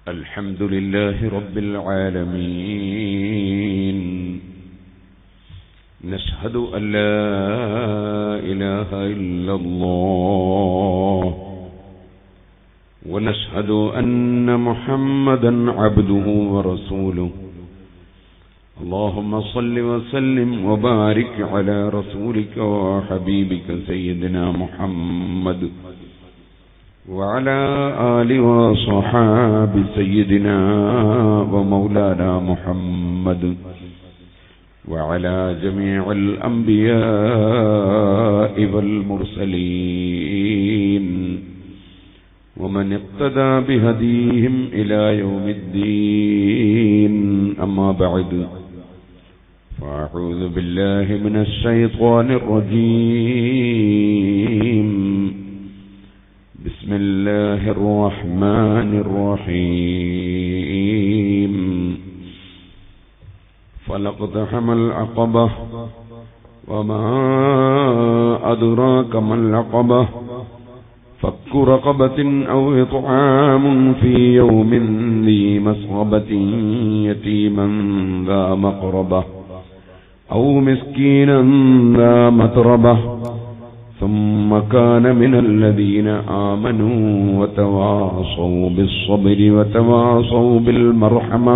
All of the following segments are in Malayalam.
الحمد لله رب العالمين نشهد أن لا إله إلا الله ونشهد أن محمدا عبده ورسوله اللهم صل وسلم وبارك على رسولك وحبيبك سيدنا محمد وعلى آل وصحاب سيدنا ومولانا محمد وعلى جميع الأنبياء والمرسلين ومن اقتدى بهديهم إلى يوم الدين أما بعد فأعوذ بالله من الشيطان الرجيم بسم الله الرحمن الرحيم فلقتحم العقبة وما أدراك ما العقبة فك رقبة أو إطعام في يوم ذي مسغبة يتيما ذا مقربة أو مسكينا ذا متربة ثم كان من الذين آمنوا وتواصوا بالصبر وتواصوا بالمرحمة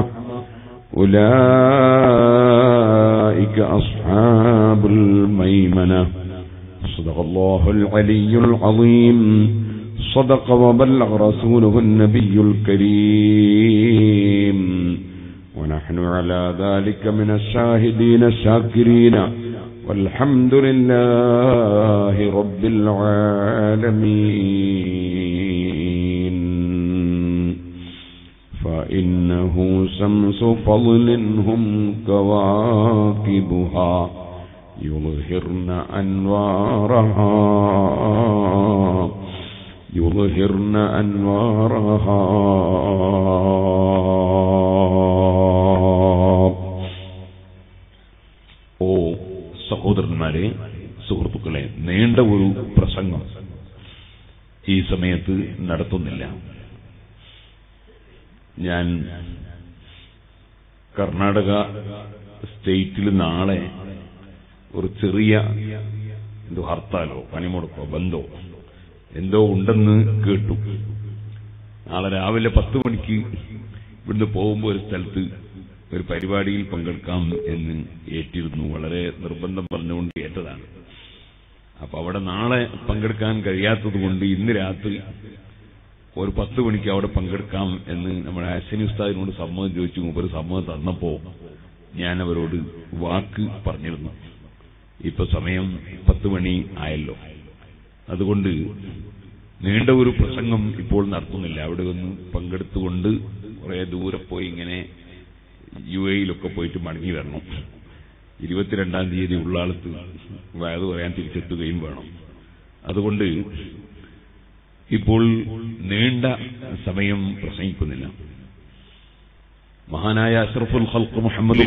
أولئك أصحاب الميمنة صدق الله العلي العظيم صدق وبلغ رسوله النبي الكريم ونحن على ذلك من الشاهدين الشاكرين والحمد لله رب العالمين فإنه شمس فضل هم كواكبها يظهرن أنوارها يظهرن أنوارها ഓ സഹോദരന്മാരെ സുഹൃത്തുക്കളെ നീണ്ട ഒരു പ്രസംഗം ഈ സമയത്ത് നടത്തുന്നില്ല ഞാൻ കർണാടക സ്റ്റേറ്റിൽ നാളെ ഒരു ചെറിയ എന്തോ ഹർത്താലോ പണിമുടക്കോ ബന്ധോ എന്തോ ഉണ്ടെന്ന് കേട്ടു നാളെ രാവിലെ പത്ത് മണിക്ക് ഇവിടുന്ന് പോകുമ്പോൾ ഒരു സ്ഥലത്ത് ഒരു പരിപാടിയിൽ പങ്കെടുക്കാം എന്ന് ഏറ്റിരുന്നു വളരെ നിർബന്ധം പറഞ്ഞുകൊണ്ട് ഏറ്റതാണ് അപ്പൊ അവിടെ നാളെ പങ്കെടുക്കാൻ കഴിയാത്തത് കൊണ്ട് ഇന്ന് രാത്രി ഒരു പത്ത് മണിക്ക് അവിടെ പങ്കെടുക്കാം എന്ന് നമ്മുടെ ഹസനി ഉസ്താദിനോട് സമ്മതം ചോദിച്ചു ഒരു സമ്മതം തന്നപ്പോ ഞാൻ അവരോട് വാക്ക് പറഞ്ഞിരുന്നു ഇപ്പൊ സമയം പത്ത് മണി ആയല്ലോ അതുകൊണ്ട് നീണ്ട ഒരു പ്രസംഗം ഇപ്പോൾ നടത്തുന്നില്ല അവിടെ ഒന്ന് പങ്കെടുത്തുകൊണ്ട് കുറെ ദൂരെ പോയി ഇങ്ങനെ യു എയിലൊക്കെ പോയിട്ട് മടങ്ങി വരണം ഇരുപത്തിരണ്ടാം തീയതി ഉള്ളാളത്ത് വയത് പറയാൻ തിരിച്ചെത്തുകയും വേണം അതുകൊണ്ട് ഇപ്പോൾ നീണ്ട സമയം പ്രസംഗിക്കുന്നില്ല മഹാനായ അഷ്റഫുൽ ഖൽഖ് മുഹമ്മദ്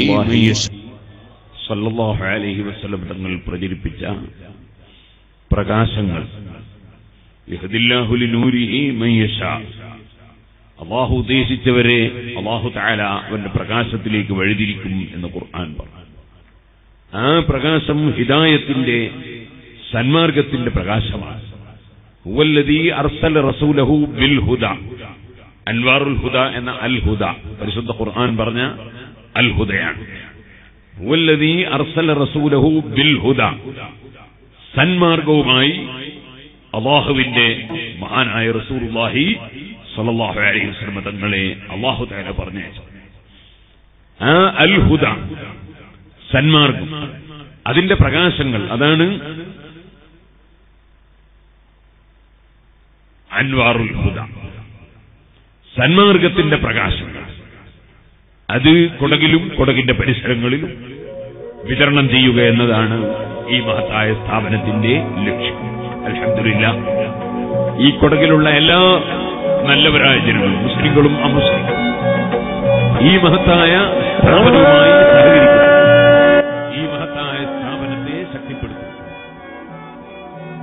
സല്ലല്ലാഹു അലൈഹി വസല്ലം തങ്ങൾ പ്രചരിപ്പിച്ച പ്രകാശങ്ങൾ യഹ്ദില്ലാഹു ലിനൂരിഹി മൻ യശാ അള്ളാഹു ഉദ്ദേശിച്ചവരെ അള്ളാഹു താല അവന്റെ പ്രകാശത്തിലേക്ക് വഴിതിരിക്കും എന്ന് ഖുർആൻ പറഞ്ഞു ആ പ്രകാശം ഹിദായത്തിന്റെ സന്മാർഗത്തിന്റെ പ്രകാശമാണ് ഹുവല്ലദീ അർസല റസൂലഹു ബിൽ ഹുദ അൻവാറുൽ ഹുദ എന്ന അൽ ഹുദ പരിശുദ്ധ ഖുർആൻ പറഞ്ഞ അൽ ഹുദയാണ് ഹുവല്ലദീ അർസല റസൂലഹു ബിൽ ഹുദ സന്മാർഗവുമായി അള്ളാഹുവിന്റെ മഹാനായ റസൂലുള്ളാഹി സല്ലല്ലാഹു അലൈഹി വസല്ലം തങ്ങളെ അള്ളാഹു തആല പറഞ്ഞയച്ചു ആ അൽ ഹുദ സന്മാർഗം അതിന്റെ പ്രകാശങ്ങൾ അതാണ് അൻവാറുൽ ഹുദ സന്മാർഗത്തിന്റെ പ്രകാശങ്ങൾ അത് കൊടകിലും കൊടകിന്റെ പരിസരങ്ങളിലും വിതരണം ചെയ്യുക എന്നതാണ് ഈ മഹത്തായ സ്ഥാപനത്തിന്റെ ലക്ഷ്യം അൽഹംദുലില്ല ഈ കൊടകിലുള്ള എല്ലാ നല്ലവരായ ജനങ്ങളും മുസ്ലിങ്ങളും അമുസ്ലിങ്ങളും ഈ മഹത്തായ സ്ഥാപനവുമായി സഹകരിക്കുന്നു ഈ മഹത്തായ സ്ഥാപനത്തെ ശക്തിപ്പെടുത്തും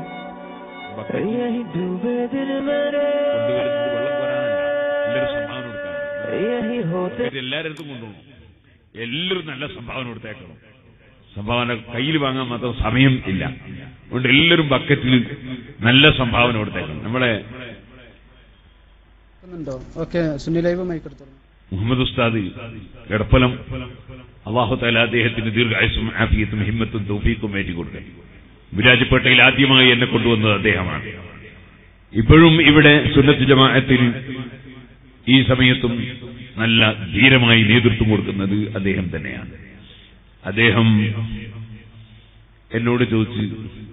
കൊണ്ടുവരുന്നത് വെള്ളം കോരാനല്ല എല്ലാവരും സമ്മാനം ഇത് എല്ലാവരുടെ കൊണ്ടുപോകണം എല്ലാവരും നല്ല സംഭാവന കൊടുത്തേക്കണം സംഭാവന കയ്യിൽ വാങ്ങാൻ മാത്രം സമയം ഇല്ല അതുകൊണ്ട് എല്ലാവരും ബക്കറ്റിൽ നല്ല സംഭാവന കൊടുത്തേക്കണം നമ്മളെ ണ്ടോ ഓക്കെ സുനി ലൈവ് മൈക്ക് എടുത്തോളൂ മുഹമ്മദ് ഉസ്താദ് എടപ്പലം അള്ളാഹു താല അദ്ദേഹത്തിന് ദീർഘായുസും ആഫിയത്തും ഹിമ്മത്തും തൗഫീഖും ഏറ്റിക്കൊടുക്കട്ടെ വിരാജപ്പേട്ടയിൽ ആദ്യമായി എന്നെ കൊണ്ടുവന്നത് അദ്ദേഹമാണ് ഇപ്പോഴും ഇവിടെ സുന്നത്ത് ജമാഅത്തിൽ ഈ സമയത്തും നല്ല ധീരമായി നേതൃത്വം കൊടുക്കുന്നത് അദ്ദേഹം തന്നെയാണ് അദ്ദേഹം എന്നോട് ചോദിച്ചു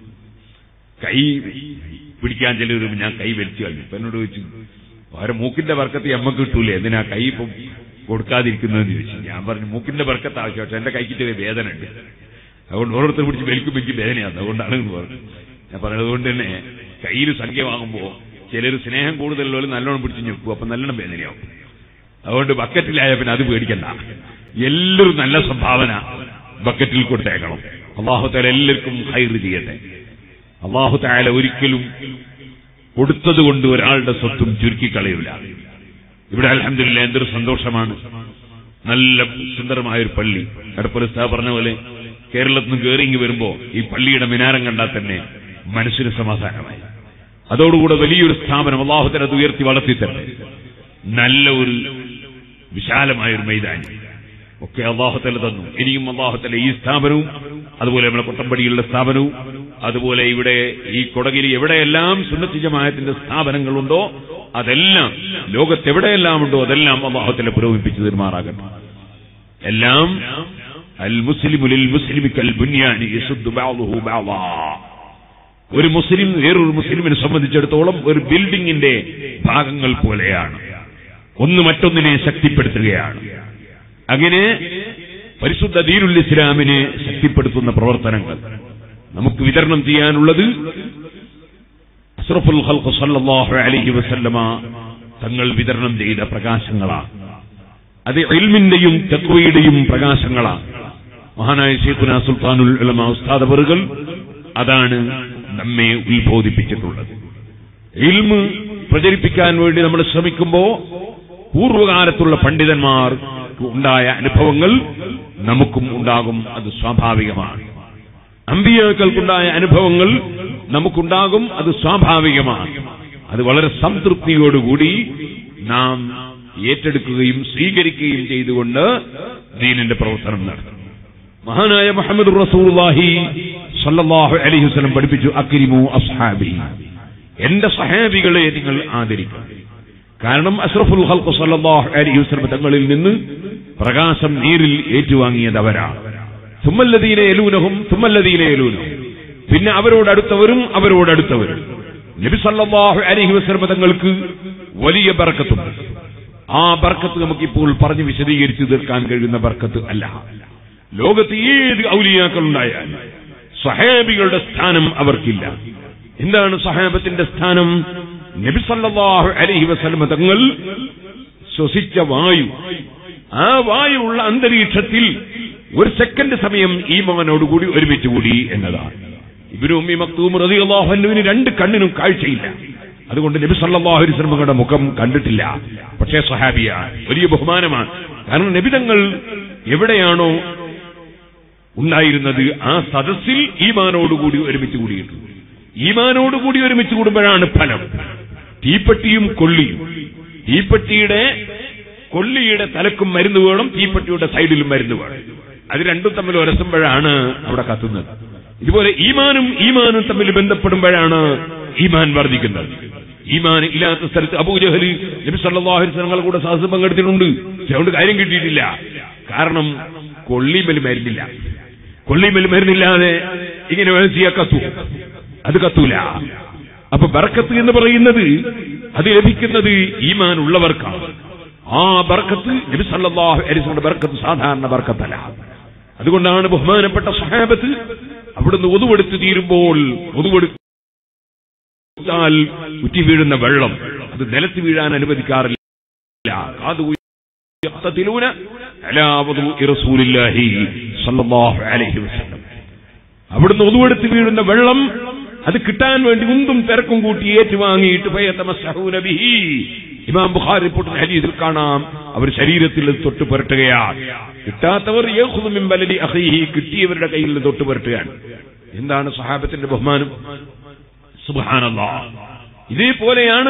കൈ പിടിക്കാൻ ചിലവരും ഞാൻ കൈ വലിച്ചു കളഞ്ഞു അപ്പൊ എന്നോട് ചോദിച്ചു അവരെ മൂക്കിന്റെ വർക്കത്ത് എമ്മക്ക് കിട്ടൂലേ എന്തിനാ കൈ ഇപ്പം കൊടുക്കാതിരിക്കുന്നതെന്ന് ചോദിച്ചു ഞാൻ പറഞ്ഞു മൂക്കിന്റെ വർക്കത്ത് ആവശ്യം പക്ഷെ എന്റെ കൈക്ക് ചെറിയ വേദന ഉണ്ട് അതുകൊണ്ട് ഓരോരുത്തർ പിടിച്ച് വലിക്കും എനിക്ക് വേദനയാണ് അതുകൊണ്ടാണ് എന്ന് പറഞ്ഞു ഞാൻ പറഞ്ഞത് അതുകൊണ്ട് തന്നെ കയ്യിൽ സംഖ്യ വാങ്ങുമ്പോ ചിലർ സ്നേഹം കൂടുതലുള്ളവർ നല്ലോണം പിടിച്ച് ഞെക്കും അപ്പൊ നല്ലോണം വേദനയാവും അതുകൊണ്ട് ബക്കറ്റിലായ പിന്നെ അത് പേടിക്കണ്ട എല്ലാവരും നല്ല സംഭാവന ബക്കറ്റിൽ കൊടുത്തേക്കണം അള്ളാഹു താല എല്ലാവർക്കും ഹൈറ് ചെയ്യട്ടെ അള്ളാഹു താല ഒരിക്കലും കൊടുത്തതുകൊണ്ട് ഒരാളുടെ സ്വത്തും ചുരുക്കിക്കളയൂല ഇവിടെ അലഹമില്ല എന്തൊരു സന്തോഷമാണ് നല്ല സുന്ദരമായ ഒരു പള്ളി എടപ്പലസ്താ പറഞ്ഞ പോലെ കേരളത്തിൽ നിന്ന് കയറിങ്ങി വരുമ്പോ ഈ പള്ളിയുടെ മിനാരം കണ്ടാൽ തന്നെ മനസ്സിന് സമാധാനമായി അതോടുകൂടെ വലിയൊരു സ്ഥാപനം അള്ളാഹുത്തര അത് ഉയർത്തി വളർത്തി തന്നെ നല്ല ഒരു വിശാലമായ ഒരു മൈതാനി ഒക്കെ അള്ളാഹുത്തല തന്നു ഇനിയും അള്ളാഹുത്തല ഈ സ്ഥാപനവും അതുപോലെ നമ്മുടെ കൊട്ടമ്പടിയുള്ള സ്ഥാപനവും അതുപോലെ ഇവിടെ ഈ കൊടകിരി എവിടെയെല്ലാം സുന്നത്തി ജമായത്തിന്റെ സ്ഥാപനങ്ങളുണ്ടോ അതെല്ലാം ലോകത്തെവിടെയെല്ലാം ഉണ്ടോ അതെല്ലാം അള്ളാഹുത്തല പുരോഗമിപ്പിച്ചു തീരുമാറാകട്ടെ എല്ലാം അൽ മുസ്ലിമുലിൽ മുസ്ലിമിക്കൽ ബുന്യാനി യസുദ്ദു ബഅ്ദുഹു ബഅ്ദാ ഒരു മുസ്ലിം വേറൊരു മുസ്ലിമിനെ സംബന്ധിച്ചിടത്തോളം ഒരു ബിൽഡിംഗിന്റെ ഭാഗങ്ങൾ പോലെയാണ് ഒന്ന് മറ്റൊന്നിനെ ശക്തിപ്പെടുത്തുകയാണ് അങ്ങനെ പരിശുദ്ധ ദീനുൽ ഇസ്ലാമിനെ ശക്തിപ്പെടുത്തുന്ന പ്രവർത്തനങ്ങൾ നമുക്ക് വിതരണം ചെയ്യാനുള്ളത് അസ്റഫുൽ ഖൽഖ് സല്ലല്ലാഹു അലൈഹി വസല്ലമ തങ്ങൾ വിതരണം ചെയ്ത പ്രകാശങ്ങളാണ് അത് ഇൽമിന്റെയും തക്വയുടെയും പ്രകാശങ്ങളാണ് മഹാനായ ഷെയ്ഖുന സുൽത്താനുൽ ഉലമ ഉസ്താദ് അവറുകൾ അതാണ് നമ്മെ ഉത്ബോധിപ്പിച്ചിട്ടുള്ളത് ഇൽമ് പ്രചരിപ്പിക്കാൻ വേണ്ടി നമ്മൾ ശ്രമിക്കുമ്പോ പൂർവകാലത്തുള്ള പണ്ഡിതന്മാർ ഉണ്ടായ അനുഭവങ്ങൾ നമുക്കും ഉണ്ടാകും അത് സ്വാഭാവികമാണ് അമ്പിയാക്കൾക്കുണ്ടായ അനുഭവങ്ങൾ നമുക്കുണ്ടാകും അത് സ്വാഭാവികമാണ് അത് വളരെ സംതൃപ്തിയോടുകൂടി നാം ഏറ്റെടുക്കുകയും സ്വീകരിക്കുകയും ചെയ്തുകൊണ്ട് ദീനിന്റെ പ്രവർത്തനം നടത്തും മഹാനായ മുഹമ്മദ് റസൂലുള്ളാഹി സല്ലല്ലാഹു അലൈഹി വസല്ലം പഠിപ്പിച്ചു അക്രിമു അസ്ഹാബി എന്റെ സഹാബികളെ നിങ്ങൾ ആദരിക്കണം കാരണം അഷ്റഫുൽ ഖൽഖ് സല്ലല്ലാഹു അലൈഹി വസല്ലം തങ്ങളിൽ നിന്ന് പ്രകാശം നീരിൽ ഏറ്റുവാങ്ങിയത് അവരാണ് തുമ്മല്ലദീന യലൂനഹും തുമ്മല്ലദീന യലൂനഹും പിന്നെ അവരോടടുത്തവരും അവരോടടുത്തവരും നബി സല്ലല്ലാഹു അലൈഹി വസല്ലം തങ്ങൾക്ക് വലിയ ബർക്കത്തുണ്ട് ആ ബർക്കത്ത് നമുക്കിപ്പോൾ പറഞ്ഞ് വിശദീകരിച്ചു തീർക്കാൻ കഴിയുന്ന ബർക്കത്ത് അല്ല ലോകത്ത് ഏത് ഔലിയാക്കളുണ്ടായാൽ സഹാബികളുടെ സ്ഥാനം അവർക്കില്ല എന്താണ് സഹാബത്തിന്റെ സ്ഥാനം നബി സല്ലല്ലാഹു അലൈഹി വസല്ലം തങ്ങൾ ശ്വസിച്ച വായു ആ വായുവുള്ള അന്തരീക്ഷത്തിൽ ഒരു സെക്കൻഡ് സമയം ഈ മകനോടുകൂടി ഒരുമിച്ച് കൂടി എന്നതാണ് ഇവരും ഉമ്മി മക്തൂം റളിയല്ലാഹു അൻഹുവിന് രണ്ട് കണ്ണിനും കാഴ്ചയില്ല അതുകൊണ്ട് നബി സല്ലല്ലാഹു അലൈഹി വസല്ലമയുടെ മുഖം കണ്ടിട്ടില്ല പക്ഷേ സഹാബിയാണ് വലിയ ബഹുമാനമാണ് കാരണം നബിതങ്ങൾ എവിടെയാണോ ഉണ്ടായിരുന്നത് ആ സദസ്സിൽ ഈമാനോടുകൂടി ഒരുമിച്ച് കൂടിയിട്ടുണ്ട് ഈമാനോടുകൂടി ഒരുമിച്ച് കൂടുമ്പോഴാണ് ഫലം തീപ്പെട്ടിയും കൊള്ളിയും തീപ്പെട്ടിയുടെ കൊള്ളിയുടെ തലക്കും മരുന്ന് വേണം തീപ്പെട്ടിയുടെ സൈഡിലും മരുന്ന് വേണം അത് രണ്ടും തമ്മിൽ ഉരസുമ്പോഴാണ് അവിടെ കത്തുന്നത് ഇതുപോലെ ഈമാനും ഈമാനും തമ്മിൽ ബന്ധപ്പെടുമ്പോഴാണ് ഈമാൻ വർദ്ധിക്കുന്നത് ഈമാൻ ഇല്ലാത്ത സ്ഥലത്ത് അബൂജഹലി നബി സല്ലല്ലാഹു അലൈഹി വസല്ലം കൂടെ സാഹസം പങ്കെടുത്തിട്ടുണ്ട് പക്ഷെ അതുകൊണ്ട് കാര്യം കിട്ടിയിട്ടില്ല കാരണം കൊള്ളിമേൽ മരുന്നില്ല കൊള്ളിമേൽ മരുന്നില്ലാതെ ഇങ്ങനെ ചെയ്യാൻ കത്തു അത് കത്തൂല അപ്പൊ ബർക്കത്ത് എന്ന് പറയുന്നത് അത് ലഭിക്കുന്നത് ഈമാൻ ഉള്ളവർക്കാണ് ആ ബർക്കത്ത് നബി സല്ലല്ലാഹു അലൈഹി വസല്ലം ബർക്കത്ത് സാധാരണ ബർക്കത്തല്ല അതുകൊണ്ടാണ് ബഹുമാനപ്പെട്ട സഹാബത്ത് അവിടുന്ന് ഒതുവെടുത്ത് തീരുമ്പോൾ ഒതുവെടുത്താൽ ഉറ്റി വീഴുന്ന വെള്ളം അത് നിലത്ത് വീഴാൻ അനുവദിക്കാറില്ല കാത് يقتتلون على وضوء رسول الله صلى الله عليه وسلم അവിടുന്ന് ഒതുവെടുത്ത് വീഴുന്ന വെള്ളം അത് കിട്ടാൻ വേണ്ടി ഉന്തും തിരക്കും കൂട്ടി ഏറ്റുവാങ്ങിയിട്ട് ഫയതമസ്സഹൂന ബിഹി ഇമാം ബുഖാരി റിപ്പോർട്ടിന്റെ ഹദീസിൽ കാണാം അവർ ശരീരത്തിൽ ഇത് തൊട്ട് പുരട്ടുകയാണ് കിട്ടാത്തവർ യഖുദു മിൻ ബലദി അഖീഹി കിട്ടിയവരുടെ കയ്യിൽ നിന്ന് തൊട്ട് പുരട്ടുകയാണ് എന്താണ് സഹാബത്തിന്റെ ബഹുമാനം സുബ്ഹാനല്ലാഹ് ഇതേപോലെയാണ്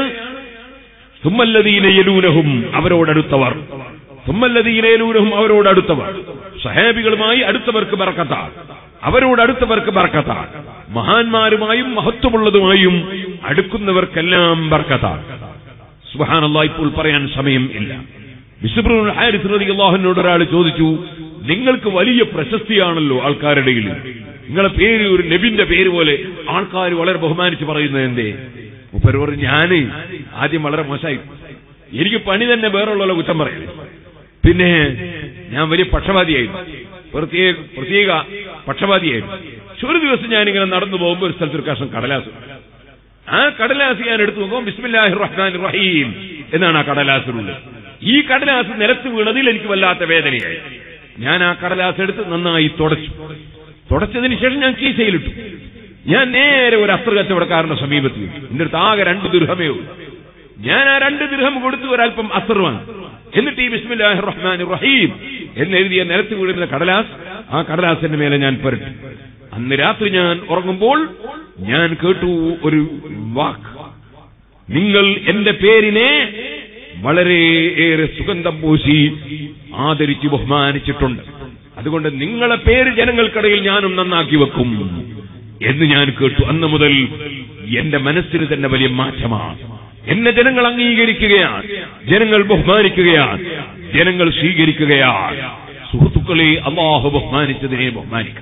തുമ്മല്ലതീനയലൂനഹും അവരോടടുത്തവർ തുമ്മല്ലതീനയലൂനഹും അവരോടടുത്തവർ സഹാബികളുമായി അടുത്തവർക്ക് ബർക്കത്താണ് അവരോടടുത്തവർക്ക് ബർക്കത്താണ് മഹാന്മാരുമായും മഹത്വമുള്ളതുമായും അടുക്കുന്നവർക്കെല്ലാം ബർക്കത്താണ് സുബഹാനല്ലാ ഇപ്പോൾ പറയാൻ സമയം ഇല്ല വിശുബ്രുൽ ഹാരിസ് റളിയല്ലാഹുവിനോട് ഒരാൾ ചോദിച്ചു നിങ്ങൾക്ക് വലിയ പ്രശസ്തിയാണല്ലോ ആൾക്കാരുടെ ഇടയിൽ നിങ്ങളെ പേര് ഒരു നബിന്റെ പേര് പോലെ ആൾക്കാർ വളരെ ബഹുമാനിച്ച് പറയുന്നത് എന്തേ മുപ്പര് പറഞ്ഞു ഞാന് ആദ്യം വളരെ മോശമായി എനിക്ക് പണി തന്നെ വേറുള്ള കുറ്റം പറയല് പിന്നെ ഞാൻ വലിയ പക്ഷപാതിയായിരുന്നു പ്രത്യേക പ്രത്യേക പക്ഷപാതിയായിരുന്നു പക്ഷെ ഒരു ദിവസം ഞാനിങ്ങനെ നടന്നു പോകുമ്പോൾ ഒരു സ്ഥലത്ത് ഒരു കഷ്ണം കടലാസ് ആ കടലാസ് ഞാൻ എടുത്തു നോക്കുമ്പോൾ ബിസ്മില്ലാഹി റഹ്മാൻ റഹീം എന്നാണ് ആ കടലാസിലുള്ളത് ഈ കടലാസ് നിലത്ത് വീണതിൽ എനിക്ക് വല്ലാത്ത വേദനയായി ഞാൻ ആ കടലാസ് എടുത്ത് നന്നായി തുടച്ചു തുടച്ചതിന് ശേഷം ഞാൻ കീശയിലിട്ടു ഞാൻ നേരെ ഒരു അസ്ത്ര കച്ചവടക്കാരന്റെ സമീപത്ത് എന്റെ അടുത്ത് ആകെ രണ്ട് ദുർഹമേ ഉള്ളൂ ഞാൻ ആ രണ്ട് ദൃഹം കൊടുത്ത് ഒരല്പം അസ്ർ വാങ്ങി എന്നിട്ട് ഈ ബിസ്മില്ലാഹി റഹ്മാൻ റഹീം എന്നെഴുതിയ നിലത്ത് വീഴുന്ന കടലാസ് ആ കടലാസിന്റെ മേലെ ഞാൻ പുരട്ടി അന്ന് രാത്രി ഞാൻ ഉറങ്ങുമ്പോൾ ഞാൻ കേട്ടു ഒരു വാക്ക് നിങ്ങൾ എന്റെ പേരിനെ വളരെയേറെ സുഗന്ധം പൂശി ആദരിച്ച് ബഹുമാനിച്ചിട്ടുണ്ട് അതുകൊണ്ട് നിങ്ങളെ പേര് ജനങ്ങൾക്കിടയിൽ ഞാനും നന്നാക്കി വെക്കും എന്ന് ഞാൻ കേട്ടു അന്ന് മുതൽ എന്റെ മനസ്സിന് തന്നെ വലിയ മാറ്റമാണ് എന്നെ ജനങ്ങൾ അംഗീകരിക്കുകയാണ് ജനങ്ങൾ ബഹുമാനിക്കുകയാണ് ജനങ്ങൾ സ്വീകരിക്കുകയാണ് സുഹൃത്തുക്കളെ അള്ളാഹു ബഹുമാനിച്ചതിനെ ബഹുമാനിക്കും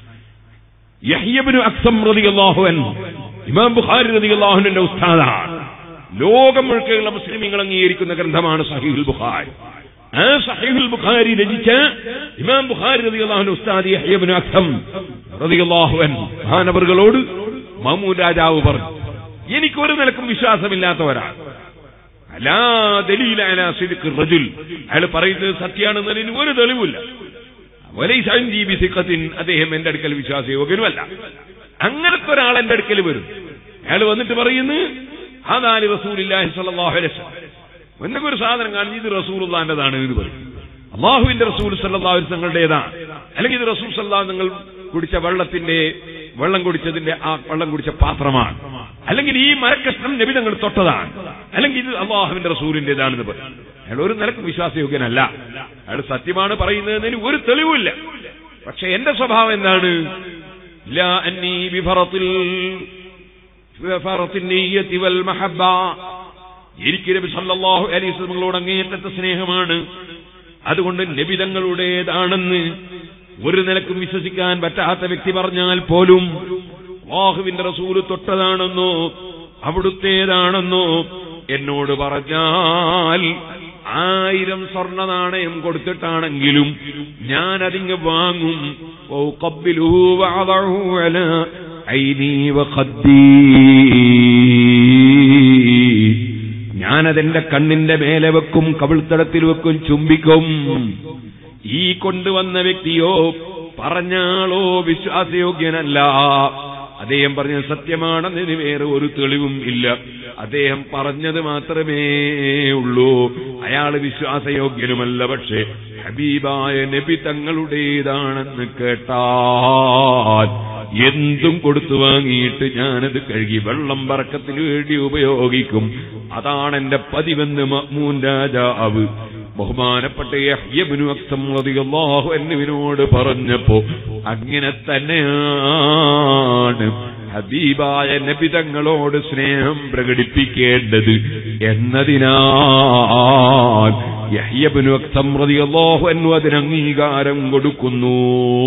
യഹ്യബിന് അക്സം റളിയല്ലാഹു അൻഹു ഇമാം ബുഖാരി റളിയല്ലാഹുവിന്റെ ഉസ്താദാണ് ലോകം മുഴുക്കെയുള്ള മുസ്ലിമീങ്ങൾ അംഗീകരിക്കുന്ന ഗ്രന്ഥമാണ് സഹീഹുൽ ബുഖാരി ആ സഹീഹുൽ ബുഖാരി രചിച്ച ഇമാം ബുഖാരി റളിയല്ലാഹുവിന്റെ ഉസ്താദ് യഹ്യബിന് അക്സം റളിയല്ലാഹു അൻഹു മഹാനവറുകളോട് മമൂൻ രാജാവ് പറഞ്ഞു എനിക്കൊരു നിലക്കും വിശ്വാസമില്ലാത്തവരാണ് അലാ ദലീല അലാ സിദ്ഖ് റജുൽ അയാൾ പറയുന്നത് സത്യാണെന്നതിന് ഒരു തെളിവില്ല വലൈസ ഇൻദി ബിസിഖത്തിൻ അദ്ദേഹം എന്റെ അടുക്കൽ വിശ്വാസയോഗ്യനുമല്ല അങ്ങനത്തെ ഒരാൾ എന്റെ അടുക്കൽ വരും അയാൾ വന്നിട്ട് പറയുന്നു അതാണ് റസൂലില്ലാഹി സ്വല്ലല്ലാഹു അലൈഹി വസല്ലം എന്തൊക്കെ ഒരു സാധനം കാണുന്നു ഇത് റസൂലുള്ളാന്റെതാണ് എന്ന് പറയും അള്ളാഹുവിന്റെ റസൂൽ സല്ലല്ലാഹു അലൈഹി തങ്ങളുടേതാണ് അല്ലെങ്കിൽ ഇത് റസൂൽ സല്ലല്ലാഹു നിങ്ങൾ കുടിച്ച വെള്ളത്തിന്റെ വെള്ളം കുടിച്ചതിന്റെ ആ വെള്ളം കുടിച്ച പാത്രമാണ് അല്ലെങ്കിൽ ഈ മരക്കഷ്ണം നബി തങ്ങൾ തൊട്ടതാണ് അല്ലെങ്കിൽ ഇത് അള്ളാഹുവിന്റെ റസൂലിന്റേതാണെന്ന് പറയും അയാൾ ഒരു നിലക്കും വിശ്വാസയോഗ്യനല്ല അയാൾ സത്യമാണ് പറയുന്നതിന് ഒരു തെളിവില്ല പക്ഷെ എന്റെ സ്വഭാവം എന്താണ് ലാ അന്നീ ബിഫറത്തിൽ ബിഫറത്തിൻ നിയ്യത്തി വൽ മഹബ്ബ എനിക്ക് നബി സല്ലല്ലാഹു അലൈഹി വസല്ലമയോട് അങ്ങേയറ്റത്തെ സ്നേഹമാണ് അതുകൊണ്ട് നബി തങ്ങളുടേതാണെന്ന് ഒരു നിലക്കും വിശ്വസിക്കാൻ പറ്റാത്ത വ്യക്തി പറഞ്ഞാൽ പോലും അള്ളാഹുവിന്റെ റസൂല് തൊട്ടതാണെന്നോ അവിടുത്തേതാണെന്നോ എന്നോട് പറഞ്ഞാൽ ആയിരം സ്വർണ്ണ നാണയം കൊടുത്തിട്ടാണെങ്കിലും ഞാൻ അതിങ്ങ് വാങ്ങും وأقبله وأضعه على عيني وخدي ഞാനതെന്റെ കണ്ണിന്റെ മേലെ വെക്കും കവിൾത്തടത്തിൽ വെക്കും ചുംബിക്കും ഈ കൊണ്ടുവന്ന വ്യക്തിയോ പറഞ്ഞാളോ വിശ്വാസയോഗ്യനല്ല അദ്ദേഹം പറഞ്ഞത് സത്യമാണെന്നതിന് വേറെ ഒരു തെളിവും ഇല്ല അദ്ദേഹം പറഞ്ഞത് മാത്രമേ ഉള്ളൂ അയാൾ വിശ്വാസയോഗ്യനുമല്ല പക്ഷേ ഹബീബായ നബി തങ്ങളുടേതാണെന്ന് കേട്ടാൽ എന്തും കൊടുത്തു വാങ്ങിയിട്ട് ഞാനത് കഴുകി വെള്ളം പറക്കത്തിന് വേണ്ടി ഉപയോഗിക്കും അതാണ് എന്റെ പതിവെന്ന് മഹ്മൂൻ രാജാവ് ബഹുമാനപ്പെട്ട യഹ്യബ്നു അക്സം റളിയല്ലാഹു അൻഹുവിനോട് പറഞ്ഞപ്പോ അങ്ങനെ തന്നെയാണ് ഹബീബായ നബി തങ്ങളോട് സ്നേഹം പ്രകടിപ്പിക്കേണ്ടത് എന്നതിനാൽ യഹ്യബ്നു അക്സം റളിയല്ലാഹു അൻഹു അതിന് അംഗീകാരം കൊടുക്കുന്നു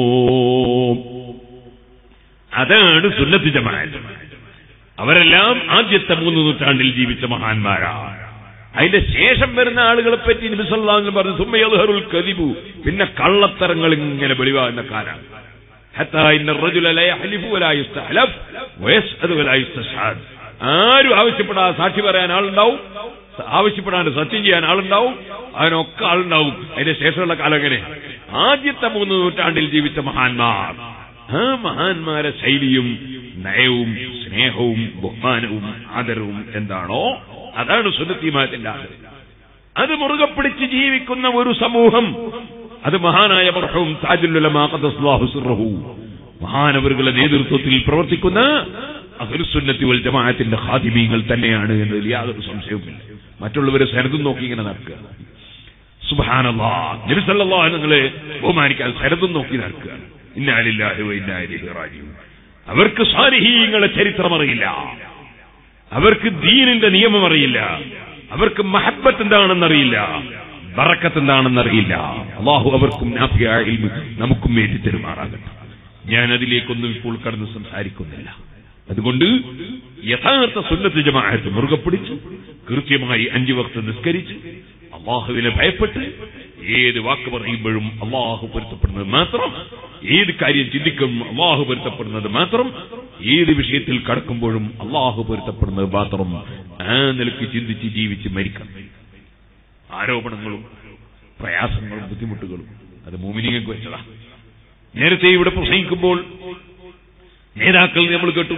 അതാണ് സുന്നത്ത് ജമാഅത്ത് അവരെല്ലാം ആദ്യത്തെ മൂന്ന് നൂറ്റാണ്ടിൽ ജീവിച്ച മഹാന്മാരാണ് അതിന്റെ ശേഷം വരുന്ന ആളുകളെ പറ്റി നബിസല്ലാന്ന് പറഞ്ഞു സുമ്മയൽഹറുൽ കദിബു പിന്നെ കള്ളത്തരങ്ങൾ ഇങ്ങനെ വെളിവാകുന്ന കാലാണ് حتى إن الرجل لا يحلف ولا يستحلف ويسأل ولا يستشهد ആരും ആവശ്യപ്പെടാതെ സാക്ഷി പറയാൻ ആളുണ്ടാവും ആവശ്യപ്പെടാണ്ട് സത്യം ചെയ്യാൻ ആളുണ്ടാവും അതിനൊക്കെ ആളുണ്ടാവും അതിന്റെ ശേഷമുള്ള കാലം എങ്ങനെ ആദ്യത്തെ മൂന്ന് നൂറ്റാണ്ടിൽ ജീവിച്ച മഹാന്മാർ ആ മഹാന്മാരെ ശൈലിയും നയവും സ്നേഹവും ബഹുമാനവും ആദരവും എന്താണോ അതാണ് സുന്നത്തിമാത്തിന്റെ ആദരം അത് മുറുകെ പിടിച്ച് ജീവിക്കുന്ന ഒരു സമൂഹം അത് മഹാനായ മർഹവും താജുല്ലുലമാ ഖദ്ദസ്ലാഹു സിർറഹു മഹാനവറുകളുടെ നേതൃത്വത്തിൽ പ്രവർത്തിക്കുന്ന അഹ്ലുസുന്നത്തി വൽ ജമാഅത്തിന്റെ ഖാദിമീങ്ങൾ തന്നെയാണ് എന്നതിൽ യാതൊരു സംശയവുമില്ല മറ്റുള്ളവരെ സരതും നോക്കി ഇങ്ങനെ നടക്കുക സുബാനല്ലാ നബി സല്ലല്ലാഹു അലൈഹി നിങ്ങളെ ബഹുമാനിക്കാൻ സരതും നോക്കി നടക്കുകയാണ് ഇന്നാലില്ലാഹി വ ഇന്നാ ഇലൈഹി റാജിഊൻ അവർക്ക് സാലിഹീങ്ങളെ ചരിത്രം അറിയില്ല അവർക്ക് ദീനിന്റെ നിയമം അറിയില്ല അവർക്ക് മഹബത്ത് എന്താണെന്നറിയില്ല ബറക്കത്ത് എന്താണെന്നറിയില്ല അള്ളാഹു അവർക്കും നാഫിയായ ഇൽമ് നമുക്കും വേണ്ടി തെരുമാറാകട്ടെ ഞാൻ അതിലേക്കൊന്നും ഇപ്പോൾ കടന്ന് സംസാരിക്കുന്നില്ല അതുകൊണ്ട് യഥാർത്ഥ സുന്നത്ത് ജമാഅത്ത് മുറുകെ പിടിച്ച് കൃത്യമായി അഞ്ചു വക്ത് നിസ്കരിച്ച് അള്ളാഹുവിനെ ഭയപ്പെട്ട് ഏത് വാക്ക് പറയുമ്പോഴും അള്ളാഹു പൊരുത്തപ്പെടുന്നത് മാത്രം ഏത് കാര്യം ചിന്തിക്കും അള്ളാഹു പൊരുത്തപ്പെടുന്നത് മാത്രം ഏത് വിഷയത്തിൽ കടക്കുമ്പോഴും അള്ളാഹു പൊരുത്തപ്പെടുന്നത് മാത്രം ആ നിലയ്ക്ക് ചിന്തിച്ച് ജീവിച്ച് മരിക്കണം ആരോപണങ്ങളും പ്രയാസങ്ങളും ബുദ്ധിമുട്ടുകളും അത് മോമിനിങ്ങൾക്ക് വെച്ചതാ നേരത്തെ ഇവിടെ പ്രസംഗിക്കുമ്പോൾ നേതാക്കൾ നമ്മൾ കേട്ടു